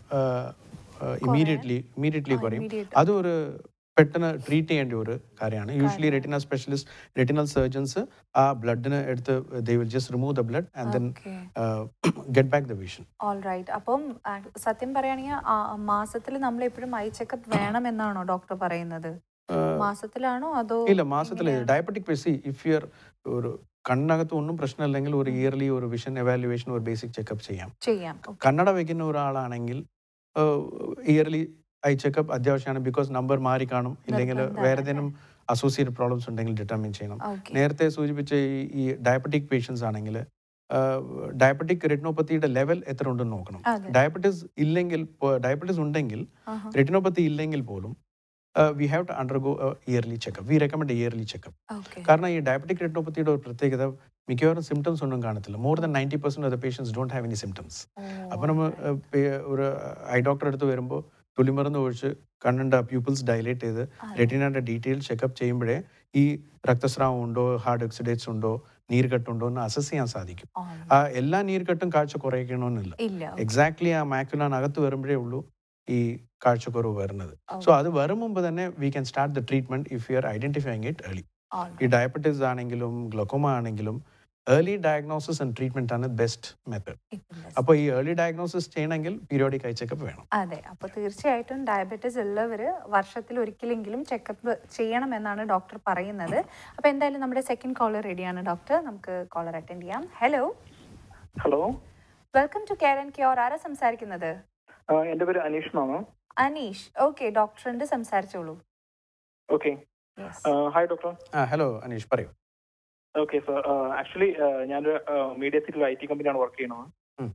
ഇമീഡിയറ്റ്ലി ഇമീഡിയറ്റ്ലി ആ, കുറയും immediate. അത് ഒരു പെട്ടെന്ന് ട്രീറ്റ് ചെയ്യേണ്ട ഒരു കാര്യമാണ് യൂഷ്വലി കാര്യമാണ്. റെറ്റിന സ്പെഷ്യലിസ്റ്റ് റെറ്റിനൽ സർജൻസ് ആ ബ്ലഡിന് എടുത്ത് they will just remove the blood and then Okay. Get back the vision All right. അപ്പം ആ, സത്യം പറയുകയാണെങ്കിൽ മാസത്തിൽ നമ്മൾ എപ്പോഴും ഐ ചെക്കപ്പ് വേണം എന്നാണോ ഡോക്ടർ പറയുന്നത് മാസത്തിലാണോ അതോ ഇല്ല മാസത്തിൽ എങ്ങനെയാണ്? ഡയബറ്റിക് പെസി ഇഫ് യർ ഒരു കണ്ണകത്ത് ഒന്നും പ്രശ്നമില്ലെങ്കിൽ ഒരു ഇയർലി ഒരു വിഷൻ എവാലുവേഷൻ ഒരു ബേസിക് ചെക്കപ്പ് ചെയ്യാം ചെയ്യാം Okay. കണ്ണട വയ്ക്കുന്ന ഒരാളാണെങ്കിൽ ഇയർലി ഐ ചെക്കപ്പ് അത്യാവശ്യമാണ് ബിക്കോസ് നമ്പർ മാറി കാണും ഇല്ലെങ്കിൽ നിർബന്ധമാണ് വേറെ ഏതെങ്കിലും അസോസിയേറ്റ് പ്രോബ്ലംസ് ഉണ്ടെങ്കിൽ ഡിറ്റർമിൻ ചെയ്യണം Okay. നേരത്തെ സൂചിപ്പിച്ച ഈ ഈ ഡയബറ്റിക് പേഷ്യൻസ് ആണെങ്കിൽ ഡയബറ്റിക് റെറ്റിനോപ്പത്തിയുടെ ലെവൽ എത്ര ഉണ്ടെന്ന് നോക്കണം അതെ. ഡയബറ്റിസ് ഇല്ലെങ്കിൽ ഡയബറ്റിസ് ഉണ്ടെങ്കിൽ ആഹാ. റെറ്റിനോപ്പത്തി ഇല്ലെങ്കിൽ പോലും we have to undergo early checkup we recommend early checkup Okay. കാരണം ഈ ഡയബറ്റിക് റെറ്റിനോപ്പത്തിയുടെ ഒരു പ്രത്യേകത മിക്കവാറും സിംറ്റംസ് ഒന്നും കാണത്തില്ല more than ninety percent of the patients don't have any symptoms oh, അപ്പോൾ നമ്മൾ alright. ഒരു ഐ ഡോക്ടർ അടുത്ത് വരുമ്പോൾ തുള്ളിമരുന്ന് ഒഴിച്ച് കണ്ണിൻ്റെ പ്യൂപ്പിൾസ് ഡയലേറ്റ് ചെയ്ത് അതെ. റെറ്റിനയുടെ ഡീറ്റെയിൽ ചെക്കപ്പ് ചെയ്യുമ്പോഴേ ഈ രക്തസ്രാവം ഉണ്ടോ ഹാർഡ് ഓക്സിഡേറ്റ്സ് ഉണ്ടോ നീർക്കെട്ടുണ്ടോ എന്ന് അസസ് ചെയ്യാൻ സാധിക്കും Alright. ആ എല്ലാ നീർക്കെട്ടും കാഴ്ച കുറയ്ക്കണമെന്നില്ല ഇല്ല എക്സാക്ട്ലി ആ മാക്കുലാനകത്ത് വരുമ്പോഴേ ഉള്ളൂ ഈ കാഴ്ചക്കുറവ് വരുന്നത് സോ അത് വരും മുമ്പ് തന്നെ we can start the treatment if you are identifying it early ഈ ഡയബറ്റീസ് ആണെങ്കിലും ഗ്ലൊക്കോമ ആണെങ്കിലും ഏർലി ഡയഗ്നോസിസ് ആൻഡ് ട്രീറ്റ്മെന്റ് ആണ് ബെസ്റ്റ് മെത്തേഡ് അപ്പോൾ ഈ ഏർലി ഡയഗ്നോസിസ് ചെയ്യണമെങ്കിൽ പീരിയോഡിക് ഐ ചെക്കപ്പ് വേണം അതെ അപ്പൊ തീർച്ചയായിട്ടും ഡയബറ്റീസ് ഉള്ളവര് വർഷത്തിൽ ഒരിക്കലെങ്കിലും ചെക്കപ്പ് ചെയ്യണം എന്നാണ് ഡോക്ടർ പറയുന്നത് അപ്പൊ എന്തായാലും നമ്മുടെ സെക്കൻഡ് കോളർ റെഡിയാണ് ഡോക്ടർ നമുക്ക് കോളർ അറ്റൻഡ് ചെയ്യാം hello hello welcome to care and cure ആരാ സംസാരിക്കുന്നത് ആ, എൻ്റെ പേര് അനീഷ് എന്നാണ് അനീഷ് ഓക്കെ ഡോക്ടറിന്റെ സംസാരിച്ചോളൂ ഓക്കെ യെസ് ഹായ് ഡോക്ടർ ആ ഹലോ അനീഷ് പറയൂ ഓക്കെ സർ ആക്ച്വലി ഞാനൊരു മീഡിയ സിറ്റിയിൽ ഐ ടി കമ്പനിയാണ് വർക്ക് ചെയ്യുന്നത് ഉം.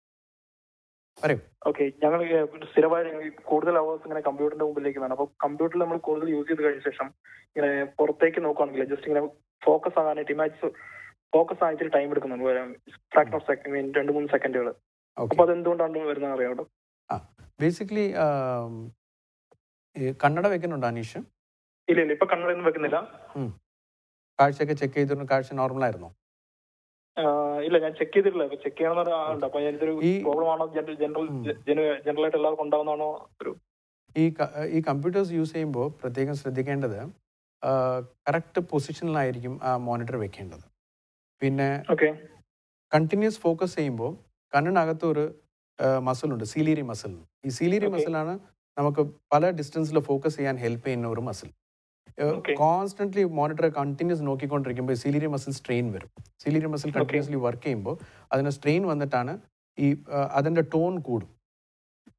പറയൂ ഓക്കെ ഞങ്ങൾ സ്ഥിരമായി ഞങ്ങൾ ഈ കൂടുതൽ അവേഴ്സ് ഇങ്ങനെ കമ്പ്യൂട്ടറിന്റെ മുമ്പിലേക്ക് വേണം അപ്പോൾ കമ്പ്യൂട്ടറിൽ നമ്മൾ കൂടുതൽ യൂസ് ചെയ്ത് കഴിഞ്ഞ ശേഷം ഇങ്ങനെ പുറത്തേക്ക് നോക്കുകയാണെങ്കിൽ ജസ്റ്റ് ഇങ്ങനെ ഫോക്കസ് ആകാനായിട്ട് ഇമാജ് ഫോക്കസ് ആയിട്ട് ടൈം എടുക്കുന്നുണ്ട് ഫ്രാക്ഷൻ ഓഫ് സെക്കൻഡ് രണ്ട് മൂന്ന് സെക്കൻഡുകൾ ഓക്കെ അപ്പോൾ അത് എന്തുകൊണ്ടാണ് വരുന്നത് അറിയാം ഡോക്ടർ ബേസിക്കലി കണ്ണട വെക്കുന്നുണ്ടോ അനീഷ് ഇല്ല ഇല്ല ഇപ്പൊ കണ്ണടയൊന്നും വെക്കുന്നില്ല കാഴ്ചയൊക്കെ ചെക്ക് ചെയ്തിരുന്നു കാഴ്ച നോർമൽ ആയിരുന്നോ ആ, ഇല്ല ഞാൻ ചെക്ക് ചെയ്തിട്ടില്ല ഇപ്പൊ ചെക്ക് ചെയ്യണമെന്ന് ഉണ്ട് അപ്പൊ ഞാൻ ഇതൊരു ഈ- പ്രോബ്ലം ആണോ ജനറൽ ജനറൽ ഉം. ജനറൽ ആയിട്ട് എല്ലാവർക്കും ഉണ്ടാവുന്നതാണോ ഒരു ഈ ക- ഈ കമ്പ്യൂട്ടേഴ്സ് യൂസ് ചെയ്യുമ്പോൾ പ്രത്യേകം ശ്രദ്ധിക്കേണ്ടത് കറക്റ്റ് പൊസിഷനിലായിരിക്കും ആ മോണിറ്റർ വെക്കേണ്ടത് പിന്നെ ഓക്കെ കണ്ടിന്യൂസ് ഫോക്കസ് ചെയ്യുമ്പോൾ കണ്ണിനകത്ത് ഒരു മസിലുണ്ട് സീലീരി മസിൽ ഈ സീലീരി Okay. മസിലാണ് നമുക്ക് പല ഡിസ്റ്റൻസിൽ ഫോക്കസ് ചെയ്യാൻ ഹെൽപ്പ് ചെയ്യുന്ന ഒരു muscle Okay. Constantly monitor continuous നോക്കിക്കൊണ്ടിരിക്കുമ്പോൾ സീലീരി മസിൽ സ്ട്രെയിൻ വരും സീലീരി മസിൽ കണ്ടിന്യൂസ്ലി വർക്ക് ചെയ്യുമ്പോൾ അതിന് സ്ട്രെയിൻ വന്നിട്ടാണ് ഈ ആ, അതിന്റെ ടോൺ കൂടും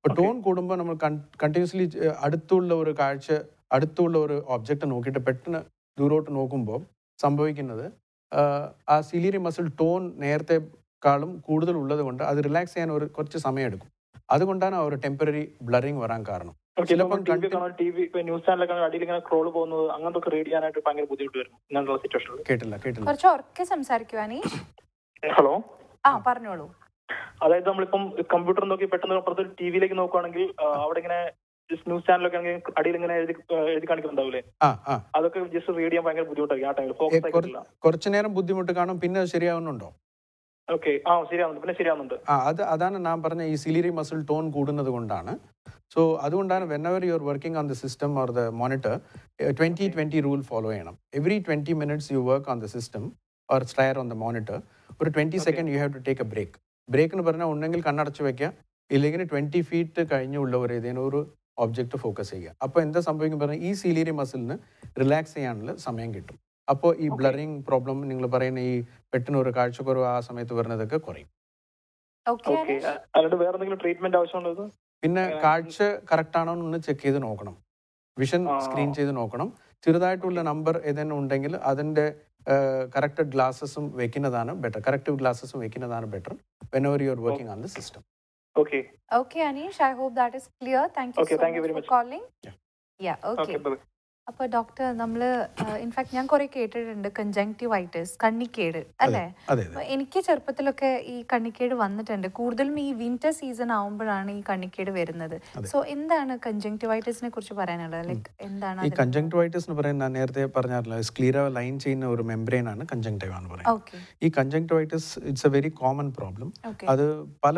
അപ്പോൾ Okay. ടോൺ കൂടുമ്പോൾ നമ്മൾ കണ്ടിന്യൂസ്ലി അടുത്തുള്ള ഒരു കാഴ്ച അടുത്തുള്ള ഒരു ഒബ്ജക്റ്റ് നോക്കിയിട്ട് പെട്ടെന്ന് ദൂരോട്ട് നോക്കുമ്പോൾ സംഭവിക്കുന്നത് ആ, ആ സിലിയറി മസിൽ ടോൺ നേരത്തെക്കാളും കൂടുതൽ ഉള്ളത് കൊണ്ട് അത് റിലാക്സ് ചെയ്യാൻ ഒരു കുറച്ച് സമയം എടുക്കും അതുകൊണ്ടാണ് ആ ഒരു ടെമ്പററി ബ്ലറിങ് വരാൻ കാരണം ചിലപ്പം T V content- T V news ചാനലൊക്കെ അടിയിൽ ഇങ്ങനെ ക്രോൾ പോകുന്നത് അങ്ങനത്തെ ഒക്കെ റീഡ് ചെയ്യാനായിട്ട് ഭയങ്കര ബുദ്ധിമുട്ട് വരും ഇങ്ങനെയുള്ള സിറ്റുവേഷനിൽ കേട്ടില്ല കേട്ടില്ല കുറച്ച് ഉറക്കെ സംസാരിക്കുവാനീ ഹലോ ആ പറഞ്ഞോളൂ അതായത് നമ്മളിപ്പം കമ്പ്യൂട്ടർ നോക്കി പെട്ടെന്ന് അപ്പുറത്ത് ടി വിയിലേക്ക് നോക്കുവാണെങ്കിൽ ആ, അവിടെ ഇങ്ങനെ ന്യൂസ് ചാനലൊക്കെ ആണെങ്കിൽ അടിയിൽ ഇങ്ങനെ എഴുതി ആ, എഴുതി കാണിക്കുന്നുണ്ടാവില്ലേ ആ ആ അതൊക്കെ ജസ്റ്റ് റീഡ് ചെയ്യാൻ ഭയങ്കര ബുദ്ധിമുട്ടായിരിക്കും ആ ടൈമിൽ ഏ, ഫോക്കസ് കുറ- ആയിട്ടില്ല കുറച്ച് നേരം ബുദ്ധിമുട്ട് കാണും പിന്നെ അത് ശരിയാവുന്നുണ്ടോ ഓക്കെ ആ ശരിയാവുന്നുണ്ട് പിന്നെ ശരിയാവുന്നുണ്ട് ആ അത് അതാണ് ഞാൻ പറഞ്ഞ ഈ സിലിയറി മസിൽ ടോൺ കൂടുന്നത് കൊണ്ടാണ് സോ അതുകൊണ്ടാണ് whenever you are working on the system or the monitor twenty twenty rule follow ചെയ്യണം every twenty minutes you work on the system or stare on the monitor ഒരു twenty Okay. Second you have to take a break break എന്ന് പറഞ്ഞാൽ ഉണ്ടെങ്കിൽ കണ്ണടച്ച് വെക്കുക ഇല്ലെങ്കിൽ twenty feet കഴിഞ്ഞുള്ള ഒരു ഏതെങ്കിലും ഒരു ഒബ്ജക്റ്റ് ഫോക്കസ് ചെയ്യുക അപ്പോൾ എന്താ സംഭവിക്കും പറഞ്ഞാൽ ഈ സിലിയറി മസിലിന് റിലാക്സ് ചെയ്യാനുള്ള സമയം കിട്ടും അപ്പോൾ ഈ Okay. ബ്ലറിങ് പ്രോബ്ലം നിങ്ങൾ പറയുന്ന ഈ പെട്ടെന്ന് ഒരു കാഴ്ചക്കുറവ് ആ സമയത്ത് വരുന്നതൊക്കെ കുറയും ഓക്കെ ഓക്കെ അല്ലാണ്ട് വേറെ എന്തെങ്കിലും ട്രീറ്റ്മെന്റ് ആവശ്യമുള്ളത് പിന്നെ ഏഹ് കാഴ്ച കറക്റ്റ് ആണോ എന്ന് ചെക്ക് ചെയ്ത് നോക്കണം വിഷൻ ആ. സ്ക്രീൻ ചെയ്ത് നോക്കണം ചെറുതായിട്ടുള്ള നമ്പർ ഏതെങ്കിലും ഉണ്ടെങ്കിൽ അതിൻ്റെ കറക്റ്റഡ് ഗ്ലാസസും വെക്കുന്നതാണ് ബെറ്റർ കറക്റ്റീവ് ഗ്ലാസസും വെക്കുന്നതാണ് better whenever you are working on the system okay okay Aneesh I hope that is clear thank you Okay, so thank you very much much. Calling Yeah. Yeah okay okay അപ്പൊ doctor നമ്മള് in fact ഞാൻ കുറെ കേട്ടിട്ടുണ്ട് conjunctivitis കണ്ണിക്കേട് അല്ലേ അതെ അപ്പൊ അതെ എനിക്ക് ചെറുപ്പത്തിലൊക്കെ ഈ കണ്ണിക്കേട് വന്നിട്ടുണ്ട് കൂടുതലും ഈ വിന്റർ സീസൺ ആവുമ്പോഴാണ് ഈ കണ്ണിക്കേട് വരുന്നത് അതെ. സോ എന്താണ് കൺജങ്ക്ടിവൈറ്റിസിനെ കുറിച്ച് പറയാനുള്ളത് ലൈക്ക് എന്താണ് ഈ കൺജങ്ക്ടിവൈറ്റിസ് എന്ന് പറയുന്നത് ഞാൻ നേരത്തെ പറഞ്ഞാറില്ല സ്ക്ലീറ ലൈൻ ചെയ്യുന്ന ഒരു മെംബ്രെയിൻ ആണ് കൺജങ്ക്റ്റീവ് എന്ന് പറയുന്നത് ഓക്കെ ഈ conjunctivitis it's a very common problem okay അത് പല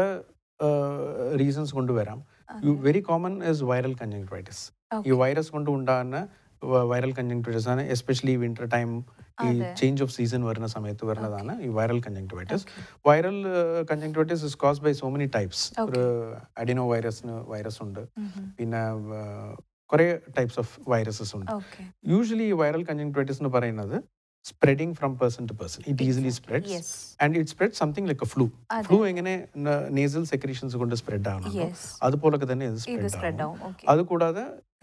റീസൺസ് കൊണ്ട് വരാം very common is viral conjunctivitis ഈ വൈറസ് കൊണ്ട് ഉണ്ടാകുന്ന വൈറൽ കൺജങ്ക്ടിവൈറ്റിസ് ആണ് എസ്പെഷ്യലി വിന്റർ ടൈം ഈ അതെ. ചേഞ്ച് ഓഫ് സീസൺ വരുന്ന സമയത്ത് വരുന്നതാണ് ഈ viral conjunctivitis viral conjunctivitis is cause by so many types ഒരു അഡിനോ വൈറസിന് വൈറസ് ഉണ്ട് പിന്നെ കുറേ ടൈപ്സ് ഓഫ് വൈറസസ് ഉണ്ട് ഓക്കെ യൂഷ്വലി ഈ വൈറൽ കൺജങ്ക്ടിവൈറ്റിസ് എന്ന് പറയുന്നത് spreading from person to person it easily spreads yes and it spread something like a flu flu എങ്ങനെ നേസൽ സെക്രീഷൻസ് കൊണ്ട് സ്പ്രെഡ് ആവുന്നുണ്ടോ യെസ് അതുപോലൊക്കെ തന്നെ ഇത് ഇത് സ്പ്രെഡ് സ്പ്രെഡ് ആവും ആവും ഓക്കെ അത് കൂടാതെ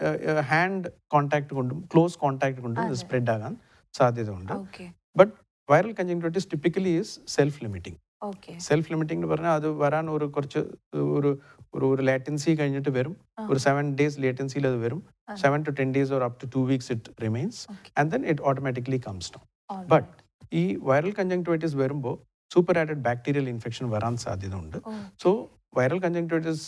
ഹാൻഡ് കോൺടാക്ട് കൊണ്ടും ക്ലോസ് കോൺടാക്ട് കൊണ്ടും ഇത് അതെ. സ്പ്രെഡ് ആകാൻ സാധ്യതയുണ്ട് okay viral conjunctivitis typically is self limiting okay self limiting എന്ന് പറഞ്ഞാൽ അത് വരാൻ ഒരു കുറച്ച് ഒരു ഒരു ഒരു ലാറ്റൻസി കഴിഞ്ഞിട്ട് വരും ഒരു സെവൻ ഡേയ്സ് ലേറ്റൻസിയിൽ അത് വരും ആ. Seven to ten days or up to two weeks it remains Okay. And then it automatically comes down But ഈ വൈറൽ കൺജങ്ക്ടിവൈറ്റിസ് വരുമ്പോൾ സൂപ്പർ ആറ്റഡ് ബാക്ടീരിയൽ ഇൻഫെക്ഷൻ വരാൻ സാധ്യത ഉണ്ട് സോ വൈറൽ കൺജങ്ക്ടിവൈറ്റിസ്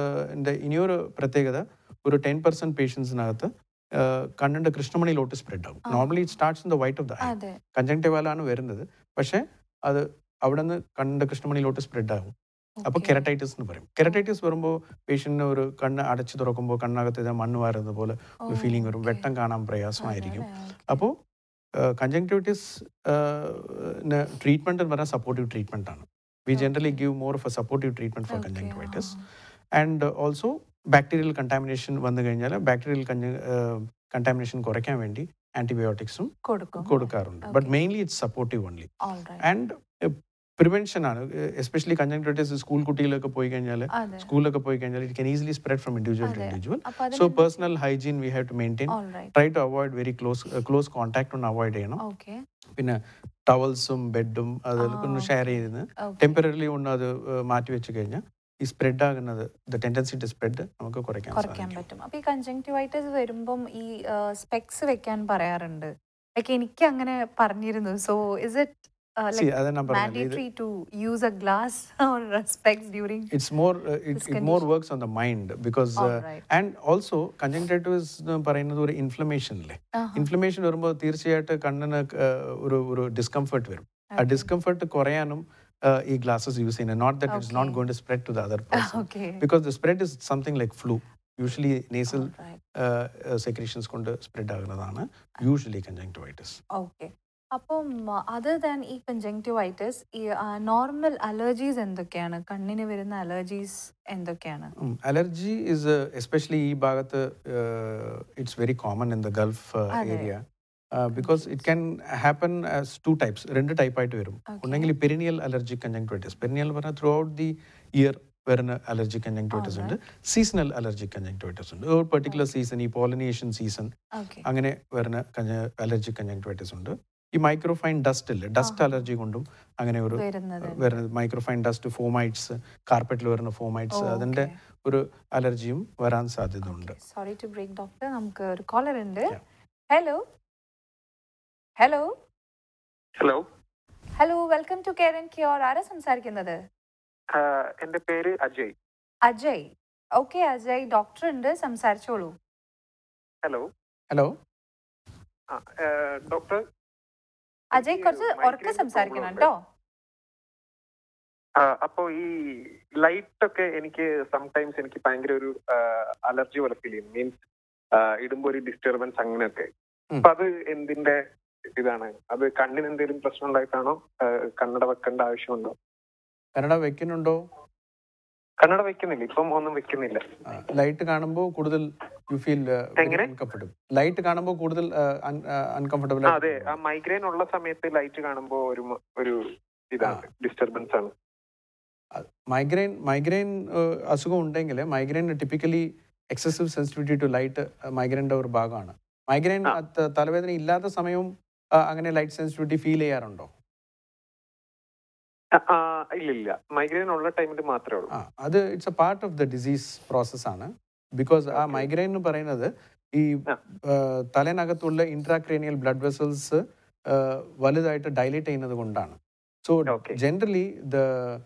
ഇനിയൊരു പ്രത്യേകത ഒരു ടെൻ പെർസെന്റ് പേഷ്യൻസിനകത്ത് കണ്ണിന്റെ കൃഷ്ണമണിയിലോട്ട് സ്പ്രെഡ് ആവും ആ. Normally it starts in the white of the eye അതെ കൺജങ്ക്ടിവലാണ് വരുന്നത് പക്ഷേ അത് അവിടെ നിന്ന് കണ്ണിന്റെ കൃഷ്ണമണിയിലോട്ട് സ്പ്രെഡ് ആവും അപ്പോൾ Okay. കെരട്ടൈറ്റിസ് എന്ന് പറയും കെരട്ടൈറ്റിസ് വരുമ്പോൾ പേഷ്യന്റിന് ഒരു കണ്ണ് അടച്ചു തുറക്കുമ്പോൾ കണ്ണകത്ത് ഇത് മണ്ണ് വാരുന്നത് പോലെ ഒരു Oh, ഫീലിംഗ് വരും okay. വെട്ടം കാണാൻ പ്രയാസമായിരിക്കും അതെ, അതെ, okay. അപ്പോൾ കൺജങ്ക്ടിവിറ്റീസ് ട്രീറ്റ്മെന്റ് എന്ന് പറഞ്ഞാൽ സപ്പോർട്ടീവ് ട്രീറ്റ്മെന്റ് ആണ് we generally give more of a supportive treatment for Okay, conjunctivitis ആ. ആൻഡ് ഓൾസോ ബാക്ടീരിയൽ കണ്ടാമിനേഷൻ വന്നു കഴിഞ്ഞാൽ ബാക്ടീരിയൽ കണ്ടാമിനേഷൻ കുറയ്ക്കാൻ വേണ്ടി ആന്റിബയോട്ടിക്സും കൊടുക്കും കൊടുക്കാറുണ്ട് but Okay. Mainly it's supportive only All right. And prevention ആണ് എസ്പെഷ്യലി കൺജങ്ക്ടിവൈറ്റിസ് സ്കൂൾ കുട്ടികളൊക്കെ പോയി കഴിഞ്ഞാൽ അതെ സ്കൂളിലൊക്കെ പോയി കഴിഞ്ഞാൽ it can easily spread from individual to അതെ. ഇൻഡിവിജ്വൽ അപ്പൊ സോ അതിന് personal hygiene we have to maintain All right. Try to avoid very close close contact ഒന്ന് അവോയ്ഡ് ചെയ്യണം Okay. പിന്നെ ടവൽസും ബെഡും അതൊക്കെ ഒന്ന് ആ, ഷെയർ ചെയ്ത് Okay. ടെമ്പററിലി ഒന്ന് അത് ഏഹ്, മാറ്റി വെച്ച് കഴിഞ്ഞാൽ ഈ സ്പ്രെഡ് ആകുന്നത് ദ ടെൻഡൻസി ടു സ്പ്രെഡ് നമുക്ക് കുറയ്ക്കാൻ കുറയ്ക്കാൻ സാധിക്കും പറ്റും അപ്പൊ ഈ കൺജങ്ക്ടിവൈറ്റിസ് വരുമ്പം ഈ സ്പെക്സ് വെക്കാൻ പറയാറുണ്ട് ലൈക്ക് എനിക്ക് അങ്ങനെ പറഞ്ഞിരുന്നു സോ ഇസ് ഇറ്റ് See, അതാ ഞാൻ പറഞ്ഞത് ഇത് mandatory to use a glass or specs during it's more This it more condition. Works on the mind because and also conjunctivitis എന്ന് പറയുന്നത് ഒരു ഇൻഫ്ലമേഷൻ അല്ലേ ഇൻഫ്ലമേഷൻ വരുമ്പോൾ തീർച്ചയായിട്ടും കണ്ണിന് ഏഹ്, ഒരു ഒരു ഡിസ്കംഫർട്ട് വരും ആ ഡിസ്കംഫർട്ട് കുറയാനും ഏഹ്, ഈ ഗ്ലാസസ് യൂസ് ചെയ്യുന്നത് not that it's not Okay. Going to spread to the other person okay because the spread is something like flu usually nasal secretions കൊണ്ട് സ്പ്രെഡ് ആകുന്നതാണ് യൂഷ്വലി കൺജങ്ക്ടിവൈറ്റിസ് ഓക്കെ അപ്പം other than ഈ conjunctivitis ഈ normal allergies എന്തൊക്കെയാണ് കണ്ണിന് വരുന്ന allergies എന്തൊക്കെയാണ് allergy is especially ഈ ഭാഗത്ത് it's very common in the Gulf അതെ. Area because it can happen as two types രണ്ട് ടൈപ്പായിട്ട് വരും Okay. ഒന്നെങ്കിൽ പെരിനിയൽ അലർജിക് കൺജങ്ക്ടിവൈറ്റിസ് പെരിനിയൽ പറഞ്ഞാൽ ത്രൂ ഔട്ട് ദി ഇയർ വരുന്ന അലർജിക് കഞ്ചങ്ക്ടിവൈറ്റിസ് ഉണ്ട് സീസണൽ അലർജിക് കഞ്ചങ്ക്ടിവൈറ്റിസ് ഉണ്ട് ഒരു പെർട്ടിക്കുലർ സീസൺ ഈ പോളിനേഷൻ സീസൺ ഓക്കെ അങ്ങനെ വരുന്ന അലർജിക് കഞ്ചങ്ക്ടിവൈറ്റിസ് ഉണ്ട് ഈ മൈക്രോഫൈൻ ഡസ്റ്റ് ഇല്ലേ ഡസ്റ്റ് അലർജി കൊണ്ടും അങ്ങനെ ഒരു വരുന്നത് വരുന്നത് മൈക്രോഫൈൻ ഡസ്റ്റ് ഫോമൈറ്റ്സ് കാർപ്പറ്റിൽ വരുന്ന ഫോമൈറ്റ്സ് അതിന്റെ ഒരു അലർജിയും വരാൻ സാധ്യതയുണ്ട് സോറി ടു ബ്രേക്ക് ഡോക്ടർ നമുക്ക് ഒരു കോളർ ഉണ്ട് Yeah. Hello hello hello hello welcome to care and cure ആരാ സംസാരിക്കുന്നത് എന്റെ പേര് അജയ് അജയ് ഓക്കെ അജയ് ഡോക്ടർ ഉണ്ട് സംസാരിച്ചോളൂ ഹലോ ഹലോ ഡോക്ടർ അജയ് എനിക്ക് കുറച്ച് migraine ഉറക്കെ സംസാരിക്കണം problem കേട്ടോ അപ്പോ ഈ ലൈറ്റ് ഒക്കെ എനിക്ക് സംടൈംസ് എനിക്ക് ഭയങ്കര ഒരു അലർജി പോലെ ഫീൽ ചെയ്യും മീൻസ് ഇടുമ്പോ ഒരു ഡിസ്റ്റർബൻസ് അങ്ങനെയൊക്കെ ഉം. അപ്പൊ അത് എന്തിന്റെ ഇതാണ് അത് കണ്ണിന് എന്തെങ്കിലും പ്രശ്നം ഉണ്ടായിട്ടാണോ ആ, കണ്ണട വെക്കേണ്ട ആവശ്യമുണ്ടോ കന്നഡ വെക്കുന്നുണ്ടോ കണ്ണട വെക്കുന്നില്ല ഇപ്പം ഒന്നും വെക്കുന്നില്ല ലൈറ്റ് കാണുമ്പോൾ കൂടുതൽ യു ഫീൽ എങ്ങനെ? അൺകംഫർട്ടബിൾ ലൈറ്റ് കാണുമ്പോൾ കൂടുതൽ അൺകംഫർട്ടബിൾ ആ, അതെ ആ മൈഗ്രെയിൻ ഉള്ള സമയത്ത് ലൈറ്റ് കാണുമ്പോ ഒരു മ- ഒരു ഇതാണ് ഡിസ്റ്റർബൻസ് ആണ് മൈഗ്രെയിൻ മൈഗ്രെയിൻ അസുഖം ഉണ്ടെങ്കിൽ migraine typically excessive sensitivity to light മൈഗ്രെയിൻ്റെ ഒരു ഭാഗമാണ് മൈഗ്രെയിൻ ആ. തലവേദന ഇല്ലാത്ത സമയവും ആ, അങ്ങനെ ലൈറ്റ് സെൻസിറ്റിവിറ്റി ഫീൽ ചെയ്യാറുണ്ടോ ആ, ആ, ഇല്ല ഇല്ല മൈഗ്രെയിൻ ഉള്ള ടൈമിൽ മാത്രമേ ഉള്ളൂ ആ അത് it's a part of the disease process ആണ് ബിക്കോസ് ആ Okay. മൈഗ്രെയിൻ എന്ന് പറയുന്നത് ഈ ആ. ആ, തലനകത്തുള്ള ഇൻട്രാക്രേനിയൽ ബ്ലഡ് വെസൽസ് വലുതായിട്ട് ഡൈലേറ്റ് ചെയ്യുന്നത് കൊണ്ടാണ് so Okay. Generally the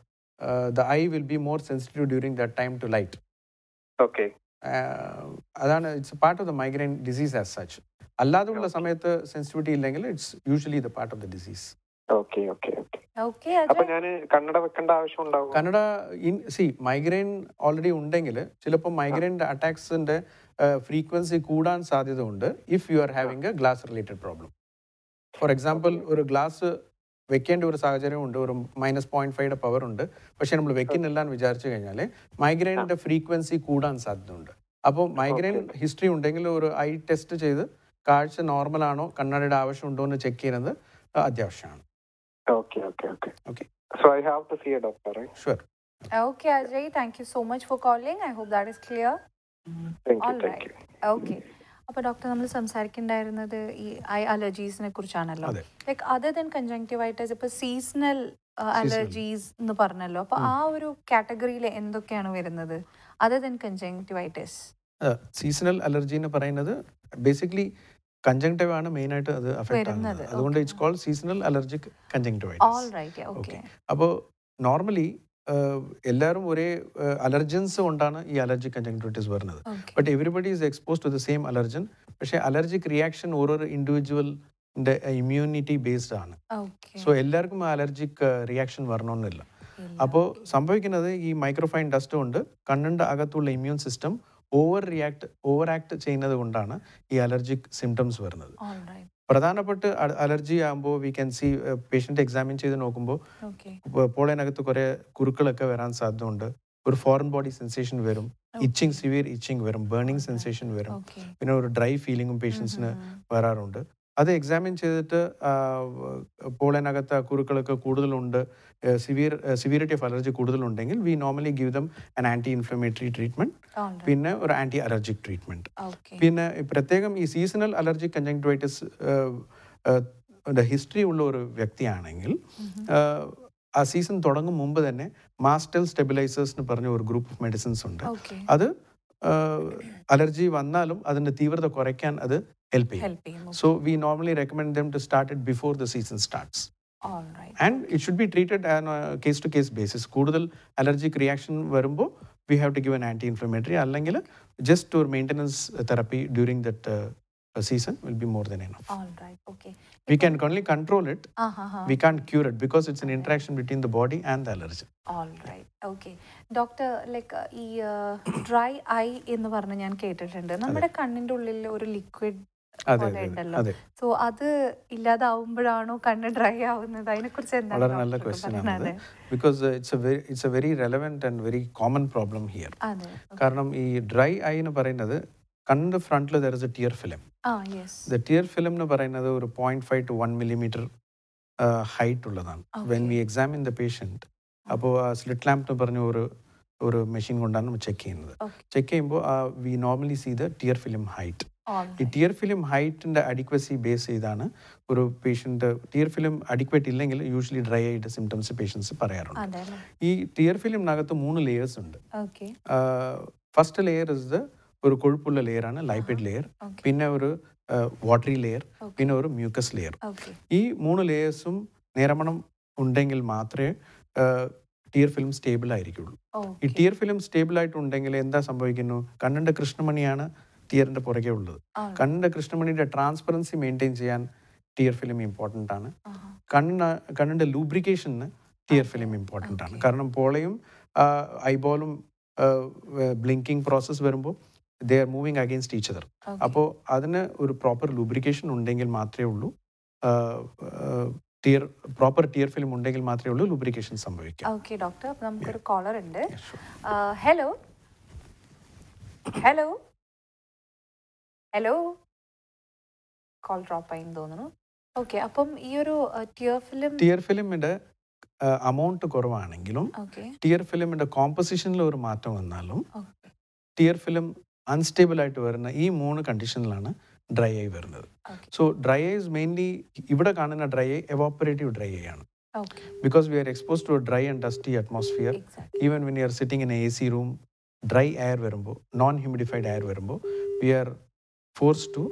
the eye will be more sensitive during the time to light okay അതാണ് it's part of the migraine disease as such അല്ലാതെയുള്ള Okay. സമയത്ത് സെൻസിറ്റിവിറ്റി ഇല്ലെങ്കിൽ it's usually the part of the disease okay okay okay okay അപ്പൊ അജയ് ഞാൻ കണ്ണട വെക്കേണ്ട ആവശ്യം ഉണ്ടാവും കന്നഡ ഇൻ സി മൈഗ്രെയിൻ ഓൾറെഡി ഉണ്ടെങ്കിൽ ചിലപ്പോൾ മൈഗ്രെയിൻ്റെ അറ്റാക്സിൻ്റെ ഫ്രീക്വൻസി കൂടാൻ സാധ്യത ഉണ്ട് if you are having a glass related problem for example ഒരു ഗ്ലാസ് വെക്കേണ്ട ഒരു സാഹചര്യം ഉണ്ട് ഒരു മൈനസ് പോയിന്റ് ഫൈവയുടെ പവർ ഉണ്ട് പക്ഷെ നമ്മൾ വെക്കുന്നില്ല എന്ന് വിചാരിച്ചു കഴിഞ്ഞാൽ മൈഗ്രെയിനിൻ്റെ ഫ്രീക്വൻസി കൂടാൻ സാധ്യതയുണ്ട് അപ്പോൾ മൈഗ്രെയിൻ ഹിസ്റ്ററി ഉണ്ടെങ്കിൽ ഒരു ഐ ടെസ്റ്റ് ചെയ്ത് കാഴ്ച നോർമൽ ആണോ കണ്ണടയുടെ ആവശ്യമുണ്ടോ എന്ന് ചെക്ക് ചെയ്യുന്നത് അത്യാവശ്യമാണ് okay okay okay Okay. So I have to see a doctor sure okay Ajay thank you so much for calling I hope that is clear thank you All thank you okay അപ്പോൾ doctor നമ്മൾ സംസാരിക്കേണ്ടായിരുന്നത് ഈ I അലർജീസിനെ കുറിച്ചാണല്ലോ അതെ. Like other than കൺജങ്ക്ടിവൈറ്റസ് ഇപ്പോൾ seasonal allergies എന്ന് പറഞ്ഞല്ലോ അപ്പോൾ ആ ഒരു കാറ്റഗറിയിൽ എന്തൊക്കെയാണ് വരുന്നത് other than conjunctivitis seasonal allergy എന്ന് പറയുന്നത് ബേസിക്കലി കഞ്ചങ്ടൈവ് ആണ് മെയിൻ ആയിട്ട് അത് അഫക്ട് വരുന്നത്, ആകുന്നത് അതുകൊണ്ട് okay. It's cold seasonal allergic all conjunctivitis right okay അപ്പോൾ നോർമലി എല്ലാവരും ഒരേ അലർജൻസ് കൊണ്ടാണ് ഈ അലർജിക് കഞ്ചങ്ടൈവൈറ്റിസ് വരുന്നത് okay but everybody is expose to the same allergen പക്ഷേ അലർജിക് റിയാക്ഷൻ ഓരോരോ ഇൻഡിവിജ്വലിൻ്റെ ഇമ്മ്യൂണിറ്റി ബേസ്ഡ് ആണ് ഓക്കെ സോ എല്ലാവർക്കും അലർജിക് റിയാക്ഷൻ വരണമെന്നില്ല അപ്പോൾ സംഭവിക്കുന്നത് ഈ മൈക്രോഫൈൻ ഡസ്റ്റ് കൊണ്ട് കണ്ണിൻ്റെ അകത്തുള്ള immune system over react over act ചെയ്യുന്നത് കൊണ്ടാണ് ഈ അലർജിക് സിംറ്റംസ് വരുന്നത് ഓൾ റൈറ്റ് പ്രധാനപ്പെട്ട് അലർജി ആകുമ്പോൾ V can see patient examine ചെയ്ത് നോക്കുമ്പോൾ ഓക്കെ പോളേനകത്ത് കുറേ കുരുക്കളൊക്കെ വരാൻ സാധ്യതയുണ്ട് ഒരു ഫോറിൻ ബോഡി സെൻസേഷൻ വരും ഇച്ചിങ് സിവിയർ ഇച്ചിങ് വരും ബേണിംഗ് സെൻസേഷൻ വരും ഓക്കെ പിന്നെ ഒരു ഡ്രൈ ഫീലിംഗും പേഷ്യൻസിന് വരാറുണ്ട് അത് എക്സാമിൻ ചെയ്തിട്ട് പോളേനകത്ത് ആ കുരുക്കളൊക്കെ കൂടുതലുണ്ട് സിവിയർ സിവിയറിറ്റി ഓഫ് അലർജി കൂടുതലുണ്ടെങ്കിൽ we normally give them an anti inflammatory treatment all right പിന്നെ ഒരു ആൻറ്റി അലർജിക് ട്രീറ്റ്മെൻറ്റ് ഓക്കെ പിന്നെ ഈ പ്രത്യേകം ഈ സീസണൽ അലർജിക് കഞ്ചങ്ക്ടിവൈറ്റിസ് ഹിസ്റ്ററി ഉള്ള ഒരു വ്യക്തിയാണെങ്കിൽ ആഹ്, ആ സീസൺ തുടങ്ങും മുമ്പ് തന്നെ മാസ്റ്റൽ സ്റ്റെബിലൈസേഴ്സ് എന്ന് പറഞ്ഞ ഒരു ഗ്രൂപ്പ് ഓഫ് മെഡിസിൻസ് ഉണ്ട് ഓക്കെ അത് അലർജി വന്നാലും അതിൻ്റെ തീവ്രത കുറയ്ക്കാൻ അത് ഹെൽപ്പ് ചെയ്യും ഹെൽപ്പ് ചെയ്യും so we normally recommend them to start it before the season starts all right and it should be treated case to case basis കൂടുതൽ അലർജിക് റിയാക്ഷൻ വരുമ്പോൾ we have to give an anti inflammatory അല്ലെങ്കിൽ just ഒരു maintenance therapy during that season will be more than enough all right okay we can only control it ആ ഹാ ഹാ we can't cure it because it's an interaction between the body and the allergen all right okay doctor like ഈ dry eye എന്ന് പറഞ്ഞ് ഞാൻ കേട്ടിട്ടുണ്ട് നമ്മുടെ കണ്ണിന്റെ ഉള്ളിൽ ഒരു ലിക്വിഡ് അതെ പോലെ അതെ ഉണ്ടല്ലോ അതെ സോ അത് ഇല്ലാതാവുമ്പോഴാണോ കണ്ണ് ഡ്രൈ ആവുന്നത് അതിനെ കുറിച്ച് എന്താണ് വളരെ നല്ല doctor ക്വസ്റ്റ്യൻ പറയുന്നത്? ആണത് because it's a very it's a very relevant and very common problem here അതെ കാരണം ഈ ഡ്രൈ ഐ എന്ന് പറയുന്നത് കണ്ണിന്റെ ഫ്രണ്ടിൽ there is a tear film ആ യെസ് ദ ടിയർ ഫിലിം എന്ന് പറയുന്നത് ഒരു point five to one millimetre height ഉള്ളതാണ് when we examine the patient അപ്പോൾ സ്ലിറ്റ് ലാമ്പ് എന്ന് പറഞ്ഞ ഒരു ഒരു മെഷീൻ കൊണ്ടാണ് നമ്മൾ ചെക്ക് ചെയ്യുന്നത് Okay. ചെക്ക് ചെയ്യുമ്പോൾ we normally see the tear film height ഈ ടിയർ ഫിലിം ഹൈറ്റിൻ്റെ അഡിക്വസി ബേസ് ചെയ്താണ് ഒരു പേഷ്യൻ്റ് ടിയർ ഫിലിം അഡിക്വേറ്റ് ഇല്ലെങ്കിൽ യൂഷ്വലി ഡ്രൈ ആയിട്ട് സിംറ്റംസ് പേഷ്യൻസ് പറയാറുണ്ട് അതെ അല്ലേ ഈ ടിയർ ഫിലിമിനകത്ത് മൂന്ന് ലെയേഴ്സ് ഉണ്ട് okay first layer is the ഒരു കൊഴുപ്പുള്ള ലെയറാണ് ലൈപ്പിഡ് ലെയർ ഓക്കെ പിന്നെ ഒരു വാട്ടറി ലെയർ Okay. പിന്നെ ഒരു മ്യൂക്കസ് ലെയർ ഓക്കെ ഈ മൂന്ന് ലെയേഴ്സും നിരമണം ഉണ്ടെങ്കിൽ മാത്രമേ ടിയർ ഫിലിം സ്റ്റേബിൾ ആയിരിക്കുള്ളൂ ഈ ടിയർ ഫിലിം സ്റ്റേബിൾ ആയിട്ടുണ്ടെങ്കിൽ എന്താ സംഭവിക്കുന്നു കണ്ണിന്റെ കൃഷ്ണമണിയാണ് ടിയറിന്റെ പുറകെ ഉള്ളത് കണ്ണിന്റെ കൃഷ്ണമണിയുടെ ട്രാൻസ്പെറൻസി മെയിൻറ്റെയിൻ ചെയ്യാൻ ടിയർ ഫിലിം ഇമ്പോർട്ടൻ്റ് ആണ് കണ്ണിന് കണ്ണിന്റെ ലൂബ്രിക്കേഷന് ടിയർ ഫിലിം ഇമ്പോർട്ടൻ്റ് ആണ് കാരണം പോളയും ഐബോളും ബ്ലിങ്കിങ് പ്രോസസ്സ് വരുമ്പോൾ they are moving against each other അപ്പോൾ അതിന് ഒരു പ്രോപ്പർ ലൂബ്രിക്കേഷൻ ഉണ്ടെങ്കിൽ മാത്രമേ ഉള്ളൂ ടിയർ പ്രോപ്പർ ടിയർ ഫിലിം ഉണ്ടെങ്കിൽ മാത്രമേ ഉള്ളൂ ലൂബ്രിക്കേഷൻ സംഭവിക്കുക ഓക്കെ ഡോക്ടർ അപ്പൊ നമുക്കൊരു കോളർ ഉണ്ട് Yes, sure. Hello hello hello call drop ആയി തോന്നുന്നു ഓക്കെ അപ്പം ഈ ഒരു ടിയർ ഫിലിം ടിയർ ഫിലിമിന്റെ അമൗണ്ട് കുറവാണെങ്കിലും ഓക്കെ ടിയർ ഫിലിമിന്റെ കോമ്പസിഷനിൽ ഒരു മാറ്റം വന്നാലും ഓക്കെ ടിയർ ഫിലിം അൺസ്റ്റേബിൾ ആയിട്ട് വരുന്ന ഈ മൂന്ന് കണ്ടീഷനിലാണ് ഡ്രൈ ആയി വരുന്നത് okay so dry eye is mainly ഇവിടെ കാണുന്ന dry eye evaporative dry eye ആണ് okay because we are expose to dry and dusty atmosphere exact even when you are sitting in A C room dry air വരുമ്പോൾ non humidified air വരുമ്പോൾ we are force to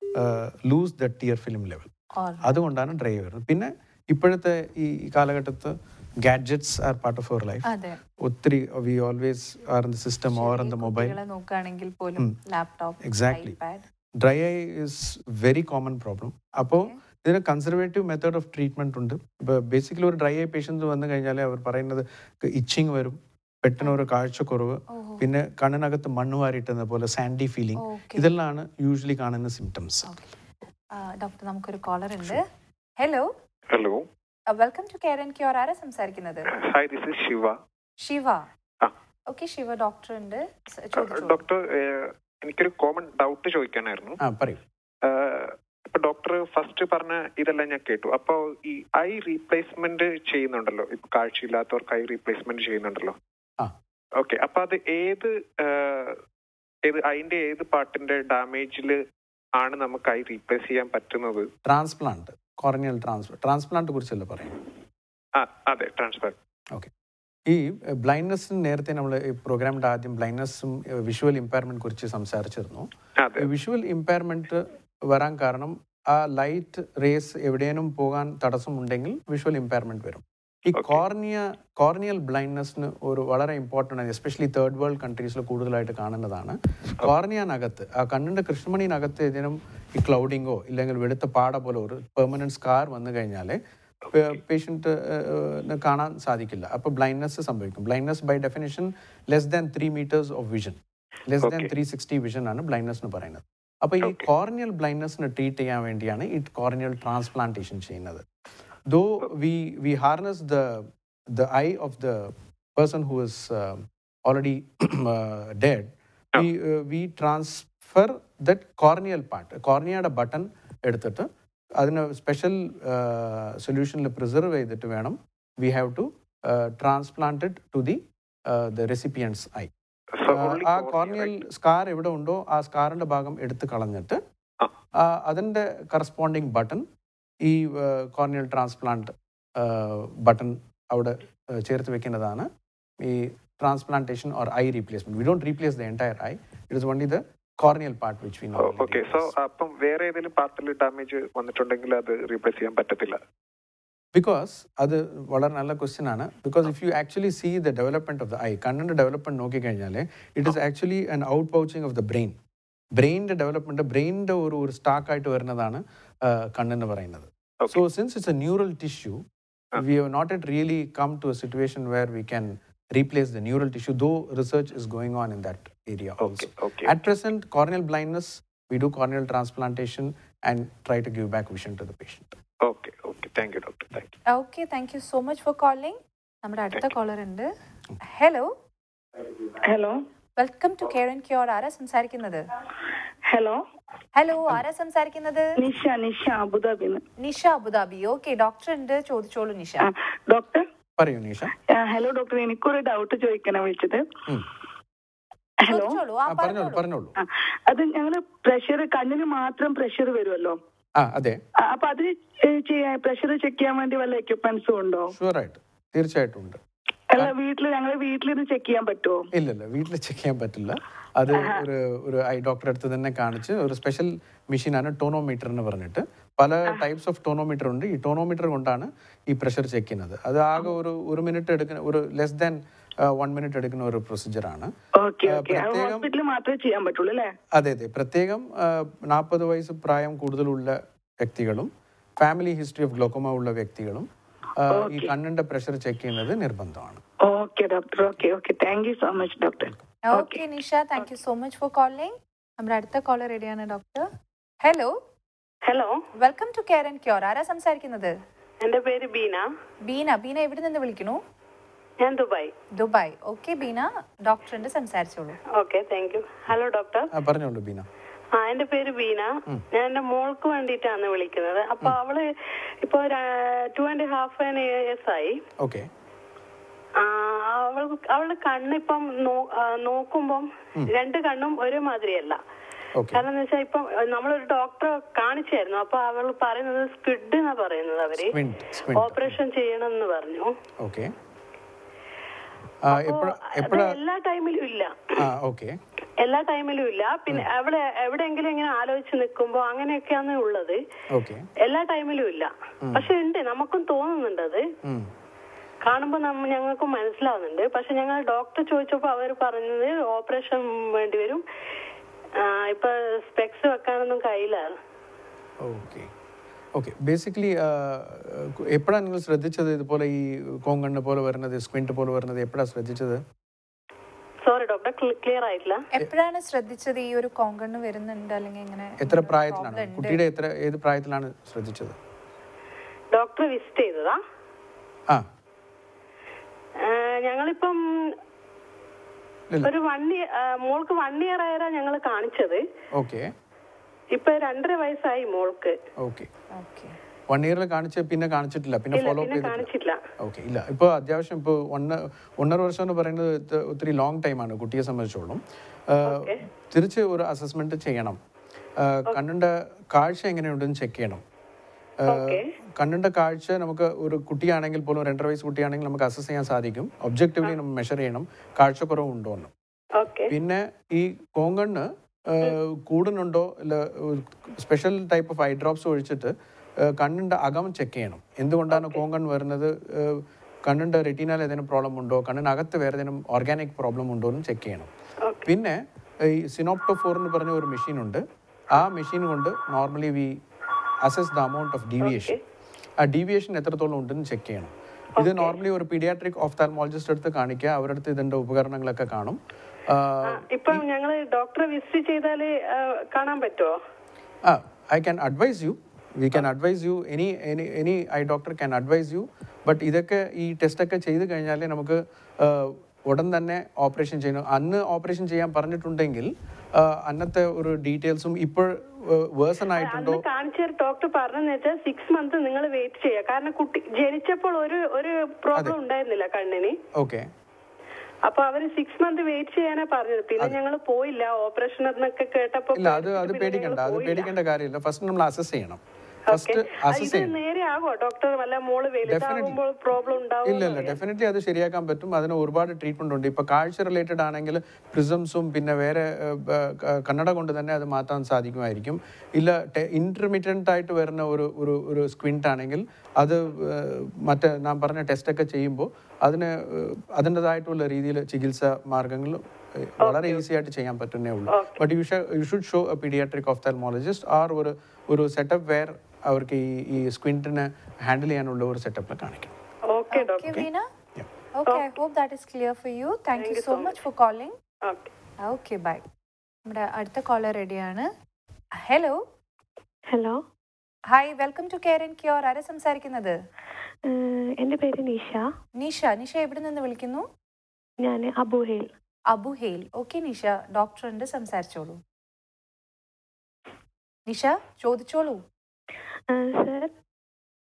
lose the tear film level അതുകൊണ്ടാണ് dry വരുന്നത് പിന്നെ ഇപ്പോഴത്തെ ഈ കാലഘട്ടത്ത് gadgets are part of our life അതെ ഒത്തിരി we always are in the system or in the mobile കുട്ടികളെ നോക്കുകയാണെങ്കിൽ പോലും laptop Exactly. Dry eye is very common problem അപ്പോൾ ഇതിന് കൺസർവേറ്റീവ് മെത്തേഡ് ഓഫ് ട്രീറ്റ്മെന്റ് ഉണ്ട് ഇപ്പോൾ ബേസിക്കലി ഒരു ഡ്രൈ ഐ പേഷ്യൻസ് വന്നു കഴിഞ്ഞാൽ അവർ പറയുന്നത് ഇച്ചിങ് വരും പെട്ടെന്ന് ഒരു കാഴ്ചക്കുറവ് പിന്നെ കണ്ണിനകത്ത് മണ്ണ് വാരിട്ടുന്ന പോലെ സാൻഡി ഫീലിംഗ് ഓക്കെ ഇതെല്ലാം യൂഷ്വലി കാണുന്ന സിംറ്റംസ് ഡോക്ടർ നമുക്കൊരു കോളർ ഉണ്ട് hello hello welcome to care and cure ആരാ സംസാരിക്കുന്നത് hi this is Shiva Shiva ആ. ഓക്കെ ശിവ ഡോക്ടർ ഉണ്ട് സ- ചോദിച്ചോളൂ. ഡോക്ടർ എനിക്കൊരു കോമൺ ഡൗട്ട് ചോദിക്കാനായിരുന്നു ആ പറയൂ ഏഹ്, ഇപ്പൊ ഡോക്ടർ ഫസ്റ്റ് പറഞ്ഞ ഇതെല്ലാം ഞാൻ കേട്ടു അപ്പൊ ഈ ഐ റീപ്ലേസ്മെന്റ് ചെയ്യുന്നുണ്ടല്ലോ ഇപ്പൊ കാഴ്ചയില്ലാത്തവർക്ക് ഐ റീപ്ലേസ്മെന്റ് ചെയ്യുന്നുണ്ടല്ലോ ആ. ഓക്കെ അപ്പൊ അത് ഏത് ഏഹ്, ഏത് അതിന്റെ ഏത് പാർട്ടിന്റെ ഡാമേജിൽ ആണ് നമുക്ക് ഐ റീപ്ലേസ് ചെയ്യാൻ പറ്റുന്നത് ട്രാൻസ്പ്ലാന്റ് കോർണിയൽ ട്രാൻസ്പ്ലാന്റ് ട്രാൻസ്പ്ലാന്റ് കുറിച്ചല്ല പറയുന്നത് ആ അതെ ട്രാൻസ്ഫർ ഈ ബ്ലൈൻഡ്നെസ്സിന് നേരത്തെ നമ്മൾ ഈ പ്രോഗ്രാമിൻ്റെ ആദ്യം ബ്ലൈൻഡ്നെസ്സും വിഷ്വൽ ഇമ്പയർമെന്റ് കുറിച്ച് സംസാരിച്ചിരുന്നു അതെ വിഷ്വൽ ഇമ്പയർമെന്റ് വരാൻ കാരണം ആ ലൈറ്റ് റേസ് എവിടെയും പോകാൻ തടസ്സമുണ്ടെങ്കിൽ വിഷ്വൽ ഇമ്പയർമെന്റ് വരും ഈ Okay. കോർണിയ കോർണിയൽ ബ്ലൈൻഡ്നെസ്സിന് ഒരു വളരെ ഇമ്പോർട്ടൻ്റ് ആണ് എസ്പെഷ്യലി തേർഡ് വേൾഡ് കൺട്രീസിൽ കൂടുതലായിട്ട് കാണുന്നതാണ് കോർണിയനകത്ത് ആ കണ്ണിന്റെ കൃഷ്ണമണിനകത്ത് ഏതെങ്കിലും ഈ ക്ലൗഡിങ്ങോ ഇല്ലെങ്കിൽ വെളുത്ത പാട പോലെ ഒരു പെർമനന്റ് സ്കാർ വന്നു കഴിഞ്ഞാൽ പേഷ്യൻറ്റ് കാണാൻ സാധിക്കില്ല അപ്പോൾ ബ്ലൈൻഡ്നെസ് സംഭവിക്കും blindness by definition less than three metres of vision less than Okay. Three sixty vision ആണ് ബ്ലൈൻഡ്നെസ് എന്ന് പറയുന്നത് അപ്പോൾ ഈ Okay. കോർണിയൽ ബ്ലൈൻഡ്നെസ്സിനെ ട്രീറ്റ് ചെയ്യാൻ വേണ്ടിയാണ് ഈ കോർണിയൽ ട്രാൻസ്പ്ലാന്റേഷൻ ചെയ്യുന്നത് though we we harness the the eye of the person who is already dead we we transfer that corneal part കോർണിയയുടെ ബട്ടൺ എടുത്തിട്ട് അതിന് സ്പെഷ്യൽ സൊല്യൂഷനിൽ പ്രിസർവ് ചെയ്തിട്ട് വേണം we have to transplanted to the the recipients eye So ആ, only ആ cornea, കോർണിയൽ right? Scar എവിടെ ഉണ്ടോ ആ സ്കാറിന്റെ ഭാഗം എടുത്ത് കളഞ്ഞിട്ട് ആ. ആ, അതിന്റെ കറസ്പോണ്ടിങ് ബട്ടൺ ഈ കോർണിയൽ ട്രാൻസ്പ്ലാന്റ് ബട്ടൺ അവിടെ ആ, ചേർത്ത് വെക്കുന്നതാണ് ഈ transplantation or eye replacement we don't replace the entire eye it is only the corneal part which we know okay so അപ്പം വേറെ ഏതെങ്കിലും പാർട്ടിൽ ഡാമേജ് വന്നിട്ടുണ്ടെങ്കിൽ അത് റീപ്ലേസ് ചെയ്യാൻ പറ്റത്തില്ല ബിക്കോസ് അത് വളരെ നല്ല ക്വസ്റ്റ്യൻ ആണ് because if you actually see the development of the eye കണ്ണിന്റെ ഡെവലപ്മെന്റ് നോക്കിക്കഴിഞ്ഞാൽ it is actually an out pouching of the brain ബ്രെയിനിന്റെ ഡെവലപ്മെന്റ് ബ്രെയിനിന്റെ ഒരു ഒരു സ്റ്റാക്ക് ആയിട്ട് വരുന്നതാണ് ആ, കണ്ണെന്ന് പറയുന്നത് so since it's a neural tissue Ah. We have not yet really come to a situation where we can replace the neural tissue though research is going on in that area okay also okay At present, corneal blindness, we do corneal transplantation and try to give back vision to the patient. Okay okay thank you doctor thank you okay thank you so much for calling നമ്മുടെ അടുത്ത caller ഉണ്ട് hello hello welcome to care and cure ആരാ സംസാരിക്കുന്നത് hello hello ആരാ സംസാരിക്കുന്നത് നിഷ നിഷ അബുദാബിന്ന് Nisha Abu Dhabi okay doctor ഉണ്ട് ചോദിച്ചോളൂ നിഷ ആ, ഡോക്ടർ പറയൂ നിഷ ഹലോ ഡോക്ടർ എനിക്കൊരു ഡൗട്ട് ചോദിക്കാനാ വിളിച്ചത് ഉം. ഹലോ ചോദിച്ചോളൂ ആ ആ പറഞ്ഞോളൂ പറഞ്ഞോളൂ പറഞ്ഞോളൂ ആ, അത് ഞങ്ങള് പ്രഷർ കണ്ണിന് മാത്രം പ്രഷർ വരുമല്ലോ ആ അതെ ആ, അപ്പൊ അത് ചെയ്യാൻ പ്രഷർ ചെക്ക് ചെയ്യാൻ വേണ്ടി വല്ല എക്യുപ്മെന്റ്സും ഉണ്ടോ ഷുവറായിട്ട് തീർച്ചയായിട്ടും ഉണ്ട് അല്ല വീട്ടില് ഞങ്ങള് വീട്ടിലിരുന്ന് ചെക്ക് ചെയ്യാൻ പറ്റുമോ ഇല്ലല്ല വീട്ടിൽ ചെക്ക് ചെയ്യാൻ പറ്റില്ല അത് ഒരു ഒരു ഐ ഡോക്ടറെ അടുത്ത് തന്നെ കാണിച്ച് ഒരു സ്പെഷ്യൽ മെഷീനാണ് ടോണോമീറ്റർ എന്ന് പറഞ്ഞിട്ട് പല ടൈപ്സ് ഓഫ് ടോണോമീറ്റർ ഉണ്ട് ഈ ടോണോമീറ്റർ കൊണ്ടാണ് ഈ പ്രഷർ ചെക്ക് ചെയ്യുന്നത് അത് ആകെ ഒരു ഒരു മിനിറ്റ് എടുക്കുന്ന ഒരു ലെസ് ദാൻ വൺ മിനിറ്റ് എടുക്കുന്ന ഒരു പ്രൊസീജിയറാണ് ഓക്കെ ആ, ഓക്കെ പ്രത്യേകം- ഹോസ്പിറ്റലിൽ മാത്രമേ ചെയ്യാൻ പറ്റുള്ളൂ അല്ലേ അതെ അതെ പ്രത്യേകം നാൽപ്പത് വയസ്സ് പ്രായം കൂടുതലുള്ള വ്യക്തികളും ഫാമിലി ഹിസ്റ്ററി ഓഫ് ഗ്ലോക്കോമ ഉള്ള വ്യക്തികളും ആ, ഈ കണ്ണിന്റെ പ്രഷർ ചെക്ക് ചെയ്യുന്നത് നിർബന്ധമാണ് okay doctor okay okay thank you so much doctor okay Nisha thank you so much for calling നമ്മുടെ അടുത്ത കോളർ റെഡിയാണ് doctor hello hello welcome to care and cure ആരാ സംസാരിക്കുന്നത് എന്റെ പേര് ബീന ബീന ബീന എവിടെ നിന്ന് വിളിക്കണു ഞാൻ ദുബായ് ദുബായ് ഓക്കെ ബീന ഡോക്ടറിന്റെ സംസാരിച്ചോളൂ okay thank you hello doctor ആ പറഞ്ഞോളൂ ബീന ആ എന്റെ പേര് ബീന ഞാൻ എന്റെ മോൾക്ക് വേണ്ടിയിട്ടാണ് വിളിക്കുന്നത് അപ്പൊ അവള് ഇപ്പൊ ടു ആൻഡ് ഹാഫ് ഇയേഴ്സ് ആയി ഓക്കെ ആ, അവൾക്ക് അവളുടെ കണ്ണിപ്പം നോ- ആ, നോക്കുമ്പം രണ്ട് കണ്ണും ഒരുമാതിരിയല്ല ഓക്കെ കാരണം എന്ന് വെച്ചാൽ ഇപ്പം നമ്മളൊരു ഡോക്ടറെ കാണിച്ചായിരുന്നു അപ്പൊ അവൾ പറയുന്നത് സ്ക്വിഡ് എന്നാ പറയുന്നത് അവര് സ്ക്വിൻറ്റ് സ്ക്വിൻറ്റ് ഓപ്പറേഷൻ ചെയ്യണം എന്ന് പറഞ്ഞു ഓക്കെ ആ എപ്പോഴാ അത് എപ്പോഴാ എല്ലാ ടൈമിലും ഇല്ല ആ ഓക്കെ എല്ലാ ടൈമിലും ഇല്ല പിന്നെ അവിടെ എവിടെയെങ്കിലും ഇങ്ങനെ ആലോചിച്ച് നിൽക്കുമ്പോ അങ്ങനെയൊക്കെയാണ് ഉള്ളത് ഓക്കെ എല്ലാ ടൈമിലും ഇല്ല പക്ഷെ ഉണ്ട് നമുക്കും തോന്നുന്നുണ്ട് അത് കാണുമ്പോ നമ്മ ഞങ്ങൾക്കും മനസ്സിലാവുന്നുണ്ട് പക്ഷെ ഞങ്ങൾ ഡോക്ടർ ചോദിച്ചപ്പോ അവർ പറഞ്ഞത് ഓപ്പറേഷൻ വേണ്ടി വരും ആ, ഇപ്പൊ സ്പെക്സ് വെക്കാനൊന്നും കഴിയില്ല ഓക്കെ ഓക്കെ ബേസിക്കലി എപ്പോഴാണ് നിങ്ങൾ ശ്രദ്ധിച്ചത് ഇതുപോലെ ഈ കോങ്കണ്ണ് പോലെ വരുന്നത് സ്ക്വിൻറ്റ് പോലെ വരുന്നത് എപ്പോഴാണ് ശ്രദ്ധിച്ചത് സോറി ഡോക്ടർ ക്ലിയർ ആയിട്ടില്ല എപ്പോഴാണ് ശ്രദ്ധിച്ചത് ഈ ഒരു കോങ്കണ്ണ് വരുന്നുണ്ട് അല്ലെങ്കിൽ ഇങ്ങനെ എത്ര ഇങ്ങനെ പ്രായത്തിലാണ് problem ഉണ്ട്? കുട്ടിയുടെ എത്ര ഏത് പ്രായത്തിലാണ് ശ്രദ്ധിച്ചത് ഡോക്ടറെ വിസിറ്റ് ചെയ്തതാ ആ ആ, ഞങ്ങളിപ്പം ഇല്ല. ഒരു വൺ ഇയർ മോൾക്ക് വൺ ഇയർ ആയാലാ ഞങ്ങൾ കാണിച്ചത് ഓക്കെ ഇപ്പൊ രണ്ടര വയസ്സായി മോൾക്ക് ഓക്കെ Okay. വൺ ഇയറിൽ കാണിച്ച് പിന്നെ കാണിച്ചിട്ടില്ല പിന്നെ ഇല്ല ഫോളോ അപ്പ് പിന്നെ ചെയ്തിട്ടില്ല കാണിച്ചില്ല ഓക്കെ ഇല്ല ഇപ്പോൾ അത്യാവശ്യം ഇപ്പോൾ ഒന്ന് ഒന്നര വർഷം എന്ന് പറയുന്നത് ഇത് ഒത്തിരി ലോങ് ടൈമാണ് കുട്ടിയെ സംബന്ധിച്ചോളം ആഹ് തിരിച്ച് ഒരു അസസ്മെന്റ് ചെയ്യണം ആഹ് കണ്ണിന്റെ കാഴ്ച എങ്ങനെയുണ്ടെന്ന് ചെക്ക് ചെയ്യണം ആഹ് കണ്ണിന്റെ കാഴ്ച നമുക്ക് ഒരു കുട്ടിയാണെങ്കിൽ പോലും രണ്ടര വയസ്സ് കുട്ടിയാണെങ്കിൽ നമുക്ക് അസസ് ചെയ്യാൻ സാധിക്കും ഒബ്ജക്റ്റീവ്ലി നമ്മൾ മെഷർ ചെയ്യണം കാഴ്ചക്കുറവുണ്ടോ എന്ന് ഓക്കെ പിന്നെ ഈ കോങ്കണ്ണ് ആഹ് കൂടുന്നുണ്ടോ ഇല്ല special type of eye drops ഒഴിച്ചിട്ട് ആഹ് കണ്ണിന്റെ അകം ചെക്ക് ചെയ്യണം എന്തുകൊണ്ടാണ് കോങ്കൺ വരുന്നത് ആഹ് കണ്ണിന്റെ റെറ്റീനയിൽ ഏതെങ്കിലും പ്രോബ്ലം ഉണ്ടോ കണ്ണിനകത്ത് വേറെ ഏതെങ്കിലും ഓർഗാനിക് പ്രോബ്ലം ഉണ്ടോ എന്ന് ചെക്ക് ചെയ്യണം പിന്നെ ഈ സിനോപ്റ്റോഫോർ എന്ന് പറഞ്ഞ ഒരു മെഷീൻ ഉണ്ട് ആ മെഷീൻ കൊണ്ട് normally we assess the amount of deviation ആ ഡീവിയേഷൻ എത്രത്തോളം ഉണ്ടെന്ന് ചെക്ക് ചെയ്യണം ഇത് നോർമലി ഒരു പീഡിയാട്രിക് ഓഫ്താൽമോളജിസ്റ്റ് അടുത്ത് കാണിക്കുക അവരുടെ അടുത്ത് ഇതിന്റെ ഉപകരണങ്ങളൊക്കെ കാണും ആഹ് ഇപ്പം ഞങ്ങള് ഡോക്ടറെ വിസിറ്റ് ചെയ്താല് ആ, കാണാൻ പറ്റുമോ Ah, I can advise you. We can advise you. Any any any eye doctor can advise you. But ഇതൊക്കെ ഈ ടെസ്റ്റ് ഒക്കെ ചെയ്ത് കഴിഞ്ഞാലേ നമുക്ക് ആ, ഉടൻ തന്നെ ഓപ്പറേഷൻ ചെയ്യണം അന്ന് ഓപ്പറേഷൻ ചെയ്യാൻ പറഞ്ഞിട്ടുണ്ടെങ്കിൽ ആ, അന്നത്തെ ഒരു ഡീറ്റെയിൽസും ഇപ്പോൾ വേഴ്സൺ ആയിട്ടുണ്ടോ അന്ന് കാണിച്ച ഡോക്ടർ പറഞ്ഞെന്ന് വെച്ചാൽ സിക്സ് മന്ത് നിങ്ങൾ വെയിറ്റ് ചെയ്യുക കാരണം കുട്ടി ജനിച്ചപ്പോൾ ഒരു ഒരു പ്രോബ്ലം ഉണ്ടായിരുന്നില്ല കണ്ണിന് ഓക്കെ അപ്പൊ അവര് സിക്സ് മന്ത് വെയിറ്റ് ചെയ്യാനാ പറഞ്ഞത് പിന്നെ ഞങ്ങൾ പോയില്ല ഓപ്പറേഷൻ എന്നൊക്കെ കേട്ടപ്പോ ഇല്ല അത് അത് പേടിച്ചിട്ട് പിന്നെ പേടിക്കണ്ട ഞങ്ങള് അത് പോയില്ല. പേടിക്കേണ്ട കാര്യമില്ല ഫസ്റ്റ് നമ്മൾ അസസ് ചെയ്യണം ഓക്കെ ഫസ്റ്റ് അസസ് ഇത് ചെയ്യണം നേരെ ആവോ ഡോക്ടർ വല്ല മോള് വലുതാകുമ്പോൾ പ്രോബ്ലം ഉണ്ടാവും ഇല്ല ഇല്ല ഡെഫിനറ്റ്ലി അത് ശരിയാക്കാൻ പറ്റും അതിന് ഒരുപാട് ട്രീറ്റ്മെന്റ് ഉണ്ട് ഇപ്പൊ കാഴ്ച റിലേറ്റഡ് ആണെങ്കിൽ പ്രിസംസും പിന്നെ വേറെ ഏഹ്, ബ- ക- കണ്ണട കൊണ്ട് തന്നെ അത് മാറ്റാൻ സാധിക്കുമായിരിക്കും ഇല്ല ഇന്റർമീഡിയന്റ് ആയിട്ട് വരുന്ന ഒരു ഒരു ഒരു സ്ക്വിൻറ്റ് ആണെങ്കിൽ അത് ഏഹ്, മറ്റേ ഞാൻ പറഞ്ഞ ടെസ്റ്റ് ഒക്കെ ചെയ്യുമ്പോൾ അതിന് ഏഹ്, അതിൻ്റെതായിട്ടുള്ള രീതിയിൽ ചികിത്സ മാർഗങ്ങൾ ഏഹ്, വളരെ ഈസി ആയിട്ട് ചെയ്യാൻ പറ്റുന്നേ ഉള്ളൂ but you you should show a paediatric ophthalmologist or ഒരു ഒരു സെറ്റപ്പ് വെയർ അവർക്ക് ഈ ഈ സ്ക്വിൻറ്റിനെ ഹാൻഡിൽ ചെയ്യാനുള്ള ഒരു സെറ്റപ്പിൽ കാണിക്കണം okay Okay, Veena? Yeah. Okay, I hope that is clear for you. Thank you so much for calling. Okay okay bye നമ്മുടെ അടുത്ത കോളർ റെഡിയാണ് hello hello hi welcome to care and cure ആരാ സംസാരിക്കുന്നത് ഏഹ് എൻ്റെ പേര് നിഷ നിഷ നിഷ എവിടെ നിന്ന് വിളിക്കുന്നു ഞാൻ അബുഹേൽ അബു ഹെയിൽ ഓക്കെ നിഷ ഡോക്ടറുണ്ട് സംസാരിച്ചോളൂ നിഷ ചോദിച്ചോളൂ ഏഹ് സർ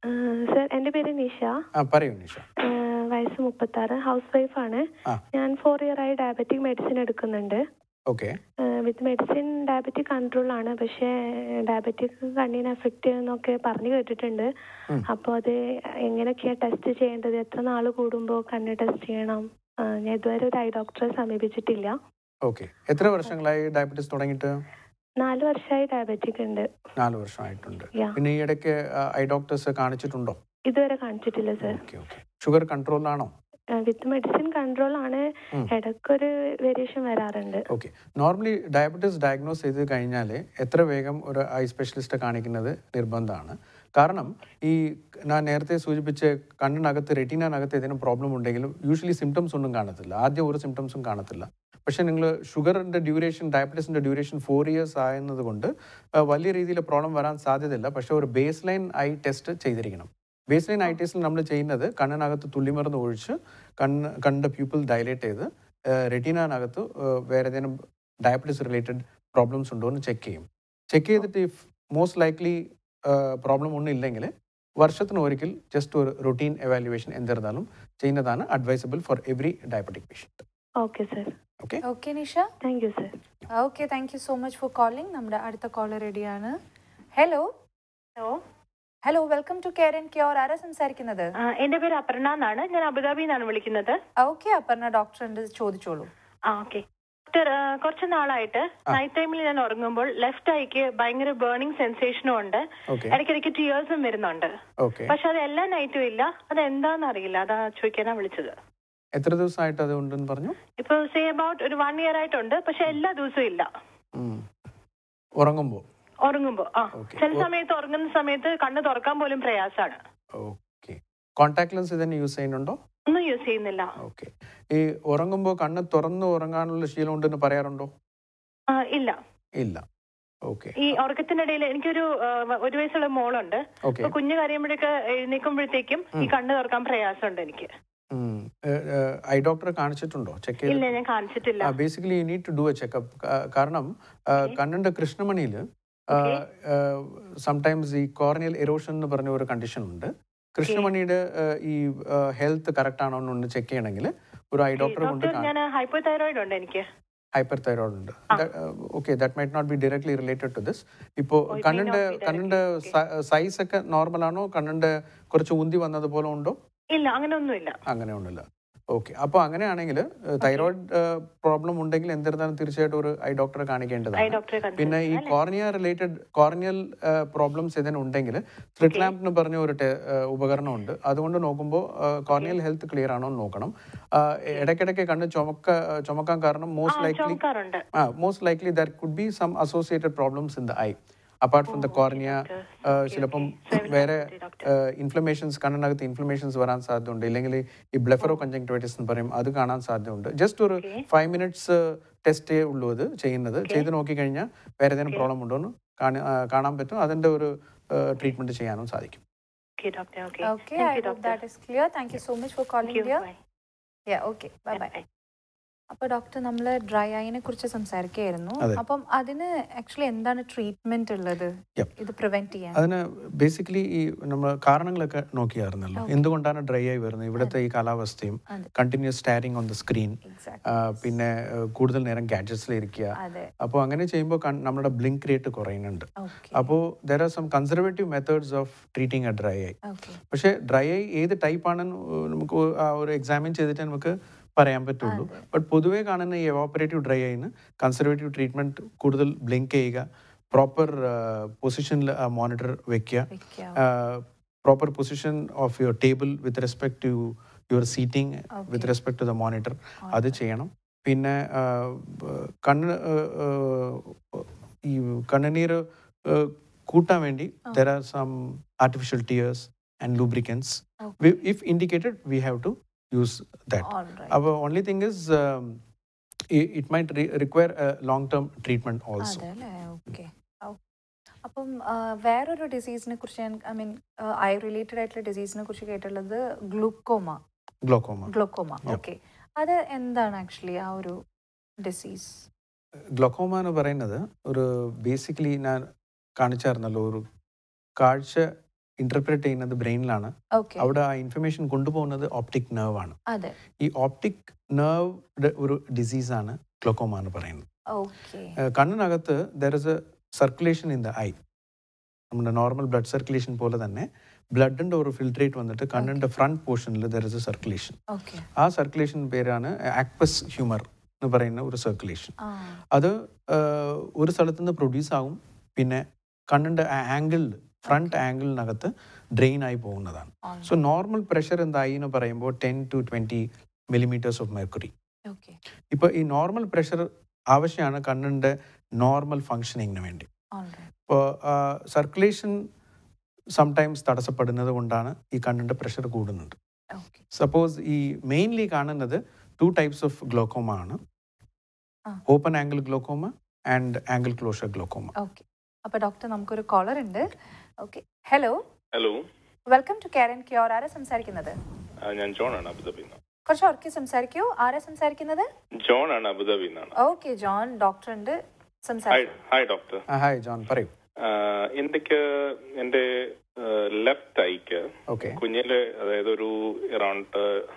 സർ എൻ്റെ പേര് നിഷ ആ പറയൂ നിഷ ആ, വയസ്സ് മുപ്പത്താറ് ഹൗസ് വൈഫാണ് ആ. ഞാൻ ഫോർ ഇയർ ആയി ഡയബറ്റിക് മെഡിസിൻ എടുക്കുന്നുണ്ട് okay with medicine diabetic control ആണ് പക്ഷേ ഡയബറ്റിക് കണ്ണിനെ എഫക്റ്റ് ചെയ്യുന്നൊക്കെ പറഞ്ഞു കേട്ടിട്ടുണ്ട് ഉം. അപ്പോൾ അത് എങ്ങനെയൊക്കെയാ ടെസ്റ്റ് ചെയ്യേണ്ടത് എത്ര നാൾ കൂടുമ്പോൾ കണ്ണ് ടെസ്റ്റ് ചെയ്യണം ആ, ഞാൻ ഇതുവരെ ഒരു ഐ ഡോക്ടറെ സമീപിച്ചിട്ടില്ല ഓക്കെ എത്ര വർഷങ്ങളായി ഡയബറ്റീസ് തുടങ്ങിയിട്ട് നാല് വർഷമായി ഡയബറ്റിക് ഉണ്ട് നാല് വർഷമായിട്ടുണ്ട് Yeah. പിന്നെ ഈ ഇടയ്ക്ക് ഐ ഡോക്ടേഴ്സ് കാണിച്ചിട്ടുണ്ടോ ഇതുവരെ കാണിച്ചിട്ടില്ല സർ ഓക്കെ ഓക്കെ ഷുഗർ കൺട്രോളിലാണോ വിത്ത് മെഡിസിൻ കൺട്രോൾ ആണ് ഉം. ഇടയ്ക്കൊരു വേരിയേഷൻ വരാറുണ്ട് ഓക്കെ നോർമലി ഡയബറ്റീസ് ഡയഗ്നോസ് ചെയ്ത് കഴിഞ്ഞാൽ എത്ര വേഗം ഒരു ഐ സ്പെഷ്യലിസ്റ്റ് കാണിക്കുന്നത് നിർബന്ധമാണ് കാരണം ഈ ഞാൻ നേരത്തെ സൂചിപ്പിച്ച കണ്ണിനകത്ത് റെറ്റീനകത്ത് ഏതെങ്കിലും പ്രോബ്ലം ഉണ്ടെങ്കിലും യൂഷ്വലി സിംറ്റംസ് ഒന്നും കാണത്തില്ല ആദ്യം ഒരു സിംറ്റംസും കാണത്തില്ല പക്ഷേ നിങ്ങൾ ഷുഗറിൻ്റെ ഡ്യൂറേഷൻ ഡയബറ്റീസിൻ്റെ ഡ്യൂറേഷൻ ഫോർ ഇയേഴ്സ് ആയെന്നത് കൊണ്ട് ആ, വലിയ രീതിയിൽ പ്രോബ്ലം വരാൻ സാധ്യതയില്ല പക്ഷേ ഒരു ബേസ് ലൈൻ ഐ ടെസ്റ്റ് ചെയ്തിരിക്കണം ബേസ് ലൈൻ ഐ ടെസ്റ്റിൽ നമ്മൾ ചെയ്യുന്നത് കണ്ണിനകത്ത് തുള്ളിമരുന്ന് ഒഴിച്ച് കണ്ണ് കണ്ണിൻ്റെ പ്യൂപ്പിൾ ഡയലേറ്റ് ചെയ്ത് റെറ്റീനകത്ത് വേറെ ഏതെങ്കിലും ഡയബറ്റീസ് റിലേറ്റഡ് പ്രോബ്ലംസ് ഉണ്ടോ എന്ന് ചെക്ക് ചെയ്യും ചെക്ക് ചെയ്തിട്ട് ഇഫ് മോസ്റ്റ് ലൈക്ലി പ്രോബ്ലം ഒന്നും ഇല്ലെങ്കിൽ വർഷത്തിന് ഒരിക്കൽ ജസ്റ്റ് ഒരു റൊട്ടീൻ എവാലുവേഷൻ എന്തിരുന്നാലും ചെയ്യുന്നതാണ് advisable for every diabetic patient okay sir okay okay Nisha thank you sir okay thank you so much for calling നമ്മുടെ അടുത്ത കോളർ റെഡിയാണ് hello hello hello welcome to care and cure ആരാ സംസാരിക്കുന്നത് ആ, എന്റെ പേര് അപർണ എന്നാണ് ഞാൻ അബുദാബിയിൽ നിന്നാണ് വിളിക്കുന്നത് ഓക്കെ അപർണ ഡോക്ടർ ഉണ്ട് ചോദിച്ചോളൂ ആ ഓക്കെ ഡോക്ടർ ആ, കുറച്ച് നാളായിട്ട് നൈറ്റ് ടൈമിൽ ഞാൻ ഉറങ്ങുമ്പോൾ ലെഫ്റ്റ് ഐക്ക് ഭയങ്കര ബേണിംഗ് സെൻസേഷനും ഉണ്ട് ഓക്കെ ഇടയ്ക്കിടയ്ക്ക് ടിയേഴ്സും വരുന്നുണ്ട് ഓക്കെ പക്ഷെ അത് എല്ലാ നൈറ്റും ഇല്ല അത് എന്താണെന്ന് അറിയില്ല അതാ ചോദിക്കാനാ വിളിച്ചത് എത്ര ദിവസമായിട്ട് അത് ഉണ്ടെന്ന് പറഞ്ഞു ഇപ്പൊ സേ അബൌട്ട് ഒരു വൺ ഇയർ ആയിട്ടുണ്ട് പക്ഷെ എല്ലാ ദിവസവും ഇല്ല ഉം. ഉറങ്ങുമ്പോൾ ഉറങ്ങുമ്പോ ആ Okay. ചില ഓ- സമയത്ത് ഉറങ്ങുന്ന സമയത്ത് കണ്ണ് തുറക്കാൻ പോലും പ്രയാസമാണ് ഓക്കെ കോൺടാക്ട് ലെൻസ് തന്നെ യൂസ് ചെയ്യുന്നുണ്ടോ ഒന്നും യൂസ് ചെയ്യുന്നില്ല ഓക്കെ ഈ ഉറങ്ങുമ്പോൾ കണ്ണ് തുറന്ന് ഉറങ്ങാനുള്ള ശീലം ഉണ്ടെന്ന് പറയാറുണ്ടോ ആ, ഇല്ല ഇല്ല ഓക്കെ ഈ ഉറക്കത്തിനിടയിൽ എനിക്കൊരു ആ, ഒരു വയസ്സുള്ള മോളുണ്ട് ഓക്കെ അപ്പൊ കുഞ്ഞു കരയുമ്പോഴൊക്കെ എഴുന്നേക്കുമ്പോഴത്തേക്കും ഈ കണ്ണ് തുറക്കാൻ പ്രയാസമുണ്ട് എനിക്ക് ഐ ഡോക്ടറെ കാണിച്ചിട്ടുണ്ടോ ചെക്ക് ഇല്ല ചെയ്ത് ഞാൻ കാണിച്ചിട്ടില്ല basically you need to do a checkup കാരണം ആ, കണ്ണിന്റെ കൃഷ്ണമണിയിൽ സംടൈംസ് ഈ കോർണിയൽ എറോഷൻ എന്ന് പറഞ്ഞ ഒരു കണ്ടീഷൻ ഉണ്ട് കൃഷ്ണമണിയുടെ ആ, ഈ ഹെൽത്ത് കറക്റ്റ് ആണോ എന്ന് ചെക്ക് ചെയ്യണമെങ്കിൽ ഒരു ഐ ഡോക്ടറെ കൊണ്ട് ഡോക്ടർ ഞാൻ ഹൈപ്പോ തൈറോയിഡ് ഉണ്ട് എനിക്ക് ഹൈപ്പർ തൈറോയിഡ് ഉണ്ട് okay that might not be directly related to this ഇപ്പോൾ Oh, it may കണ്ണിന്റെ not be കണ്ണിന്റെ സൈസ് ഒക്കെ നോർമൽ ആണോ കണ്ണിന്റെ കുറച്ച് ഉന്തി വന്നതുപോലെ ഉണ്ടോ ഇല്ല അങ്ങനെ ഒന്നുമില്ല അങ്ങനെ ഉണ്ടല്ലോ ഓക്കെ അപ്പോൾ അങ്ങനെയാണെങ്കിൽ തൈറോയിഡ് പ്രോബ്ലം ഉണ്ടെങ്കിൽ എന്തിരുന്നാലും തീർച്ചയായിട്ടും ഒരു ഐ ഡോക്ടറെ ഐ കാണിക്കേണ്ടതാണ് ഡോക്ടറെ പിന്നെ ഈ കോർണിയ റിലേറ്റഡ് കോർണിയൽ പ്രോബ്ലംസ് ഇതിന് ഉണ്ടെങ്കിൽ സ്ലിറ്റ് ലാമ്പ് എന്ന് പറഞ്ഞ ഒരു ടെ- ആ, ഉപകരണമുണ്ട് അതുകൊണ്ട് നോക്കുമ്പോൾ കോർണിയൽ ഹെൽത്ത് ക്ലിയർ ആണോ എന്ന് നോക്കണം ആ, ഇടയ്ക്കിടയ്ക്ക് കണ്ണ് ചുമക്ക ചുമക്കാൻ കാരണം മോസ്റ്റ് ലൈക്ലി ചുമക്കാറുണ്ട് ആ most likely there could be some associated problems in the eye apart from the cornea ചിലപ്പം വേറെ ഇൻഫ്ലമേഷൻസ് കണ്ണിനകത്ത് ഇൻഫ്ലമേഷൻസ് വരാൻ സാധ്യതയുണ്ട് ഇല്ലെങ്കിൽ ഈ ബ്ലെഫറോ കഞ്ചങ്ക്ടിവൈറ്റിസ് എന്ന് പറയും അത് കാണാൻ സാധ്യതയുണ്ട് ജസ്റ്റ് ഒരു ഫൈവ് മിനിറ്റ്സ് ടെസ്റ്റേ ഉള്ളൂ അത് ചെയ്യുന്നത് ചെയ്ത് നോക്കിക്കഴിഞ്ഞാൽ വേറെ ഏതെങ്കിലും പ്രോബ്ലം ഉണ്ടോ എന്ന് കാണി- ആ, കാണാൻ പറ്റും അതിൻ്റെ ഒരു ട്രീറ്റ്മെന്റ് ചെയ്യാനും സാധിക്കും okay doctor okay okay I hope that is clear thank you so much for calling dear ya okay bye bye അപ്പോൾ ഡോക്ടർ നമ്മൾ ഡ്രൈ ഐനെ കുറിച്ച് സംസാരിക്കുകയായിരുന്നു അതെ. അപ്പം അതിന് ആക്ച്വലി എന്താണ് ട്രീറ്റ്മെന്റ് ഉള്ളത് Yep. ഇത് പ്രിവെന്റ് ചെയ്യാൻ അതിന് ബേസിക്കലി ഈ നമ്മൾ കാരണങ്ങളൊക്കെ നോക്കിയായിരുന്നല്ലോ എന്തുകൊണ്ടാണ് ഡ്രൈ ആയി വരുന്നത് ഇവിടുത്തെ ഈ കാലാവസ്ഥയും അതെ. Continuous staring on the screen exact പിന്നെ ആ, കൂടുതൽ നേരം ഗാഡ്ജറ്റ്സിലിരിക്കുക അതെ അപ്പോൾ അങ്ങനെ ചെയ്യുമ്പോൾ നമ്മുടെ ബ്ലിങ്ക് റേറ്റ് കുറയുന്നുണ്ട് ഓക്കെ അപ്പോൾ there are some conservative methods of treating a dry eye okay പക്ഷേ ഡ്രൈ ഐ ഏത് ടൈപ്പ് ആണെന്ന് നമുക്ക് ഒ- ആ ഒരു എക്സാമിൻ ചെയ്തിട്ട് നമുക്ക് പറയാൻ പറ്റുള്ളൂ ബട്ട് പൊതുവേ കാണുന്ന ഈ എവാപ്പറേറ്റീവ് ഡ്രൈ ഐന് കൺസർവേറ്റീവ് ട്രീറ്റ്മെന്റ് കൂടുതൽ ബ്ലിങ്ക് ചെയ്യുക പ്രോപ്പർ പൊസിഷനിൽ മോണിറ്റർ വെക്കുക വെക്കാം proper position of your table with respect to your seating with respect to the monitor അത് ചെയ്യണം പിന്നെ ആ, ബ- കണ്ണ് ആ, ആ, ഈ കണ്ണുനീർ ആ, കൂട്ടാൻ വേണ്ടി there are some artificial tears and lubricants if indicated we have to use that all right അപ്പോൾ only thing is it might require long term treatment also അതെ അല്ലേ ഓക്കെ അപ്പം ആ, വേറൊരു ഡിസീസിനെ കുറിച്ച് ഞാൻ ഐ മീൻ ഐ റിലേറ്റഡ് ആയിട്ടുള്ള ഡിസീസിനെ കുറിച്ച് കേട്ടുള്ളത് ഗ്ലൂക്കോമ ഗ്ലോക്കോമ ഗ്ലൂക്കോമ ഓക്കെ അത് എന്താണ് ആക്ച്വലി ആ ഒരു ഡിസീസ് ഗ്ലോക്കോമ എന്ന് പറയുന്നത് ഒരു ബേസിക്കലി ഞാൻ കാണിച്ചായിരുന്നല്ലോ ഒരു കാഴ്ച ഇന്റർപ്രറ്റ് ചെയ്യുന്നത് ബ്രെയിനിലാണ് ഓക്കെ അവിടെ ആ ഇൻഫർമേഷൻ കൊണ്ടുപോകുന്നത് ഓപ്റ്റിക് നെർവ് ആണ് അതെ ഈ ഓപ്റ്റിക് നെർവ് ഒരു ഡിസീസാണ് ഗ്ലോക്കോമ എന്ന് പറയുന്നത് ഓക്കെ ഏഹ് കണ്ണിനകത്ത് there is a circulation in the eye നമ്മുടെ നോർമൽ ബ്ലഡ് സർക്കുലേഷൻ പോലെ തന്നെ ബ്ലഡിൻ്റെ ഒരു ഫിൽട്രേറ്റ് വന്നിട്ട് കണ്ണിൻ്റെ ഫ്രണ്ട് പോർഷനിൽ there is a circulation okay ആ സർക്കുലേഷൻ പേരാണ് ആക്വസ് ഹ്യൂമർ എന്ന് പറയുന്ന ഒരു സർക്കുലേഷൻ ആ അത് ഏഹ്, ഒരു സ്ഥലത്ത് നിന്ന് പ്രൊഡ്യൂസ് ആകും പിന്നെ കണ്ണിൻ്റെ ആംഗിളിൽ ഫ്രണ്ട് ആംഗിളിനകത്ത് ഡ്രെയിൻ ആയി പോകുന്നതാണ് alright. സോ നോർമൽ പ്രഷർ എന്തായി എന്ന് പറയുമ്പോൾ ten to twenty millimetres of mercury okay ഇപ്പോൾ ഈ നോർമൽ പ്രഷർ ആവശ്യമാണ് കണ്ണിൻ്റെ നോർമൽ ഫങ്ഷനിങ്ങിന് വേണ്ടി alright. ഇപ്പോൾ സർക്കുലേഷൻ സംടൈംസ് തടസ്സപ്പെടുന്നത് കൊണ്ടാണ് ഈ കണ്ണിൻ്റെ പ്രഷർ കൂടുന്നത് Okay. സപ്പോസ് ഈ മെയിൻലി കാണുന്നത് ടു ടൈപ്സ് ഓഫ് ഗ്ലോക്കോമ ആണ് ആ. Open angle glaucoma and angle closure glaucoma okay അപ്പൊ ഡോക്ടർ നമുക്കൊരു കോളർ ഉണ്ട് okay hello hello welcome to care and cure ആരാ സംസാരിക്കുന്നത് ആ, ഞാൻ ജോൺ ആണ് അബുദാബിയിൽ നിന്ന് കുറച്ച് ഉറക്കി സംസാരിക്കൂ ആരാ സംസാരിക്കുന്നത് ജോൺ ആണ് അബുദാബിയിൽ നിന്നാണ് ഓക്കെ ജോൺ ഡോക്ടർ ഉണ്ട് ഹായ് സംസാരിക്കും ഹായ് ഡോക്ടർ ഹായ് ജോൺ പറയൂ എനിക്ക് എന്റെ ലെഫ്റ്റ് ഐക്ക് ഓക്കെ കുഞ്ഞില് അതായത് ഒരു around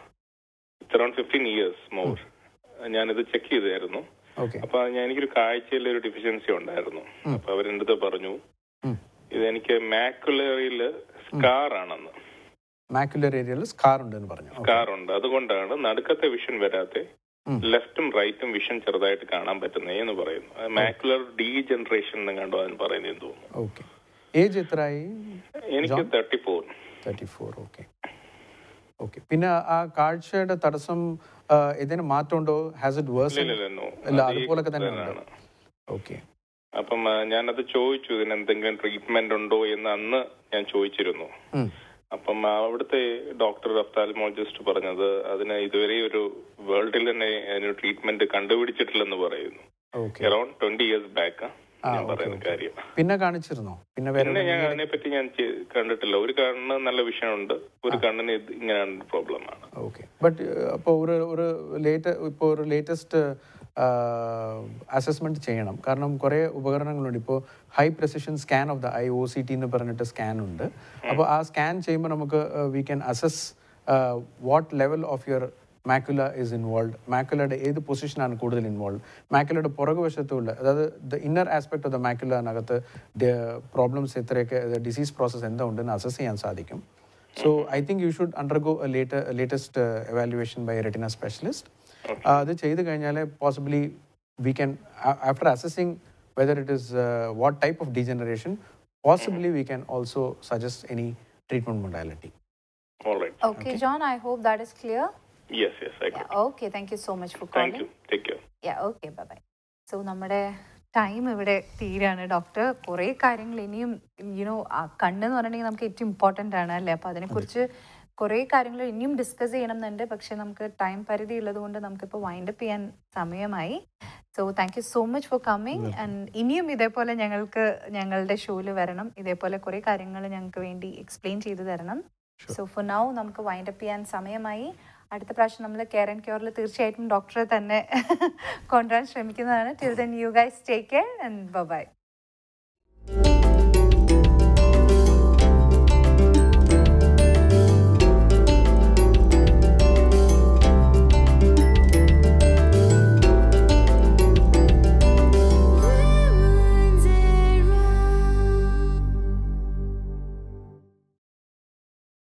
around fifteen years more ഞാനിത് ചെക്ക് ചെയ്തായിരുന്നു ഓക്കെ അപ്പൊ ഞാൻ എനിക്കൊരു കാഴ്ചയിൽ ഒരു ഡിഫിഷ്യൻസി ഉണ്ടായിരുന്നു അപ്പൊ അവരെന്റെ അടുത്ത് പറഞ്ഞു ഉം. ഇത് എനിക്ക് മാക്കുലറിയിൽ സ്കാർ ആണെന്ന് മാക്കുലർ ഏരിയയിൽ സ്കാർ ഉണ്ടെന്ന് പറഞ്ഞു Okay. സ്കാർ ഉണ്ട് അതുകൊണ്ടാണ് നടുക്കത്തെ വിഷൻ വരാത്തെ ഉം. ലെഫ്റ്റും റൈറ്റും വിഷൻ ചെറുതായിട്ട് കാണാൻ പറ്റുന്നേ എന്ന് പറയുന്നു മാക്കുലർ ഡീ ജനറേഷൻ എന്ന് കണ്ടോ അതിന് പറയുന്നതെന്ന് തോന്നുന്നു ഓക്കെ ഏജ് എത്രയായി എനിക്ക് John? Thirty four thirty four okay okay പിന്നെ ആ കാഴ്ചയുടെ തടസ്സം ആ, ഇതിന് മാറ്റമുണ്ടോ ഹാസ് ഇറ്റ് വേഴ്സ് ഇല്ലല്ലോ ഇല്ല അതുപോലൊക്കെ തന്നെ ഉണ്ട് ഓക്കെ അപ്പം ആ, ഞാനത് ചോദിച്ചു ഇതിന് എന്തെങ്കിലും ട്രീറ്റ്മെന്റ് ഉണ്ടോ എന്ന് അന്ന് ഞാൻ ചോദിച്ചിരുന്നു ഉം. അപ്പം അവിടുത്തെ ഡോക്ടർ ഒഫ്താൽമോളജിസ്റ്റ് പറഞ്ഞത് അതിന് ഇതുവരെ ഒരു വേൾഡിൽ തന്നെ അതിന് ട്രീറ്റ്മെന്റ് കണ്ടുപിടിച്ചിട്ടില്ലെന്ന് പറയുന്നു okay around twenty years back ആ, ഞാൻ okay, പറയുന്ന okay. കാര്യം പിന്നെ കാണിച്ചിരുന്നോ പിന്നെ വേറെ പിന്നെ ഞാൻ എവിടെയെങ്കിലും- അതിനെപ്പറ്റി ഞാൻ ചെ- കണ്ടിട്ടില്ല ഒരു കണ്ണ് നല്ല വിഷയമുണ്ട് ഒരു കണ്ണിന് ഇത് ഇങ്ങനെയാണ് പ്രോബ്ലം ആണ് ഓക്കെ ബട്ട് അപ്പോൾ ഒരു ഒരു ലേറ്റ് ഇപ്പോൾ ഒരു ലേറ്റസ്റ്റ് അസസ്മെന്റ് ചെയ്യണം കാരണം കുറേ ഉപകരണങ്ങളുണ്ട് ഇപ്പോൾ high precision scan of the eye O C T എന്ന് പറഞ്ഞിട്ട് സ്കാൻ ഉണ്ട് അപ്പോൾ ആ സ്കാൻ ചെയ്യുമ്പോൾ നമുക്ക് we can assess what level of your macula is involve മാക്കുലയുടെ ഏത് പൊസിഷനാണ് കൂടുതൽ ഇൻവോൾവ് മാക്കുലയുടെ പുറകുവശത്തുള്ള അതായത് the inner aspect of the മാക്കുലനകത്ത് പ്രോബ്ലംസ് എത്രയൊക്കെ ഡിസീസ് പ്രോസസ്സ് എന്താ ഉണ്ടെന്ന് അസസ് ചെയ്യാൻ സാധിക്കും So I think you should undergo a later a latest uh, evaluation by a retina specialist. Uh, അത് ചെയ്ത് കഴിഞ്ഞാൽ possibly we can after assessing whether it is what type of degeneration possibly we can also suggest any treatment modality alright Okay, John, I hope that is clear. Yes yes Yeah, ആയിക്കോട്ടെ okay, thank you so much for thank calling. You take care Yeah, okay, bye bye. So നമ്മുടെ time ഇവിടെ തീരാണ് doctor കുറേ കാര്യങ്ങൾ ഇനിയും you know കണ്ണെന്ന് പറഞ്ഞിട്ടുണ്ടെങ്കിൽ നമുക്ക് ഏറ്റവും ഇമ്പോർട്ടൻ്റ് ആണ് അല്ലേ അപ്പോൾ അതിനെക്കുറിച്ച് കുറേ കാര്യങ്ങൾ ഇനിയും ഡിസ്കസ് ചെയ്യണം എന്നുണ്ട് പക്ഷെ നമുക്ക് ടൈം പരിധി ഉള്ളത് കൊണ്ട് നമുക്കിപ്പോൾ വൈൻഡ് അപ്പ് ചെയ്യാൻ സമയമായി so thank you so much for coming and ഇനിയും ഇതേപോലെ ഞങ്ങൾക്ക് ഞങ്ങളുടെ ഷോയിൽ വരണം ഇതേപോലെ കുറേ കാര്യങ്ങൾ ഞങ്ങൾക്ക് വേണ്ടി എക്സ്പ്ലെയിൻ ചെയ്തു തരണം സോ ഫോർ നൗ നമുക്ക് വൈൻഡ് അപ്പ് ചെയ്യാൻ സമയമായി അടുത്ത പ്രാവശ്യം നമ്മൾ കെയർ ആൻഡ് ക്യൂറിൽ തീർച്ചയായിട്ടും ഡോക്ടറെ തന്നെ കൊണ്ടുവരാൻ ശ്രമിക്കുന്നതാണ് till then you guys take care and by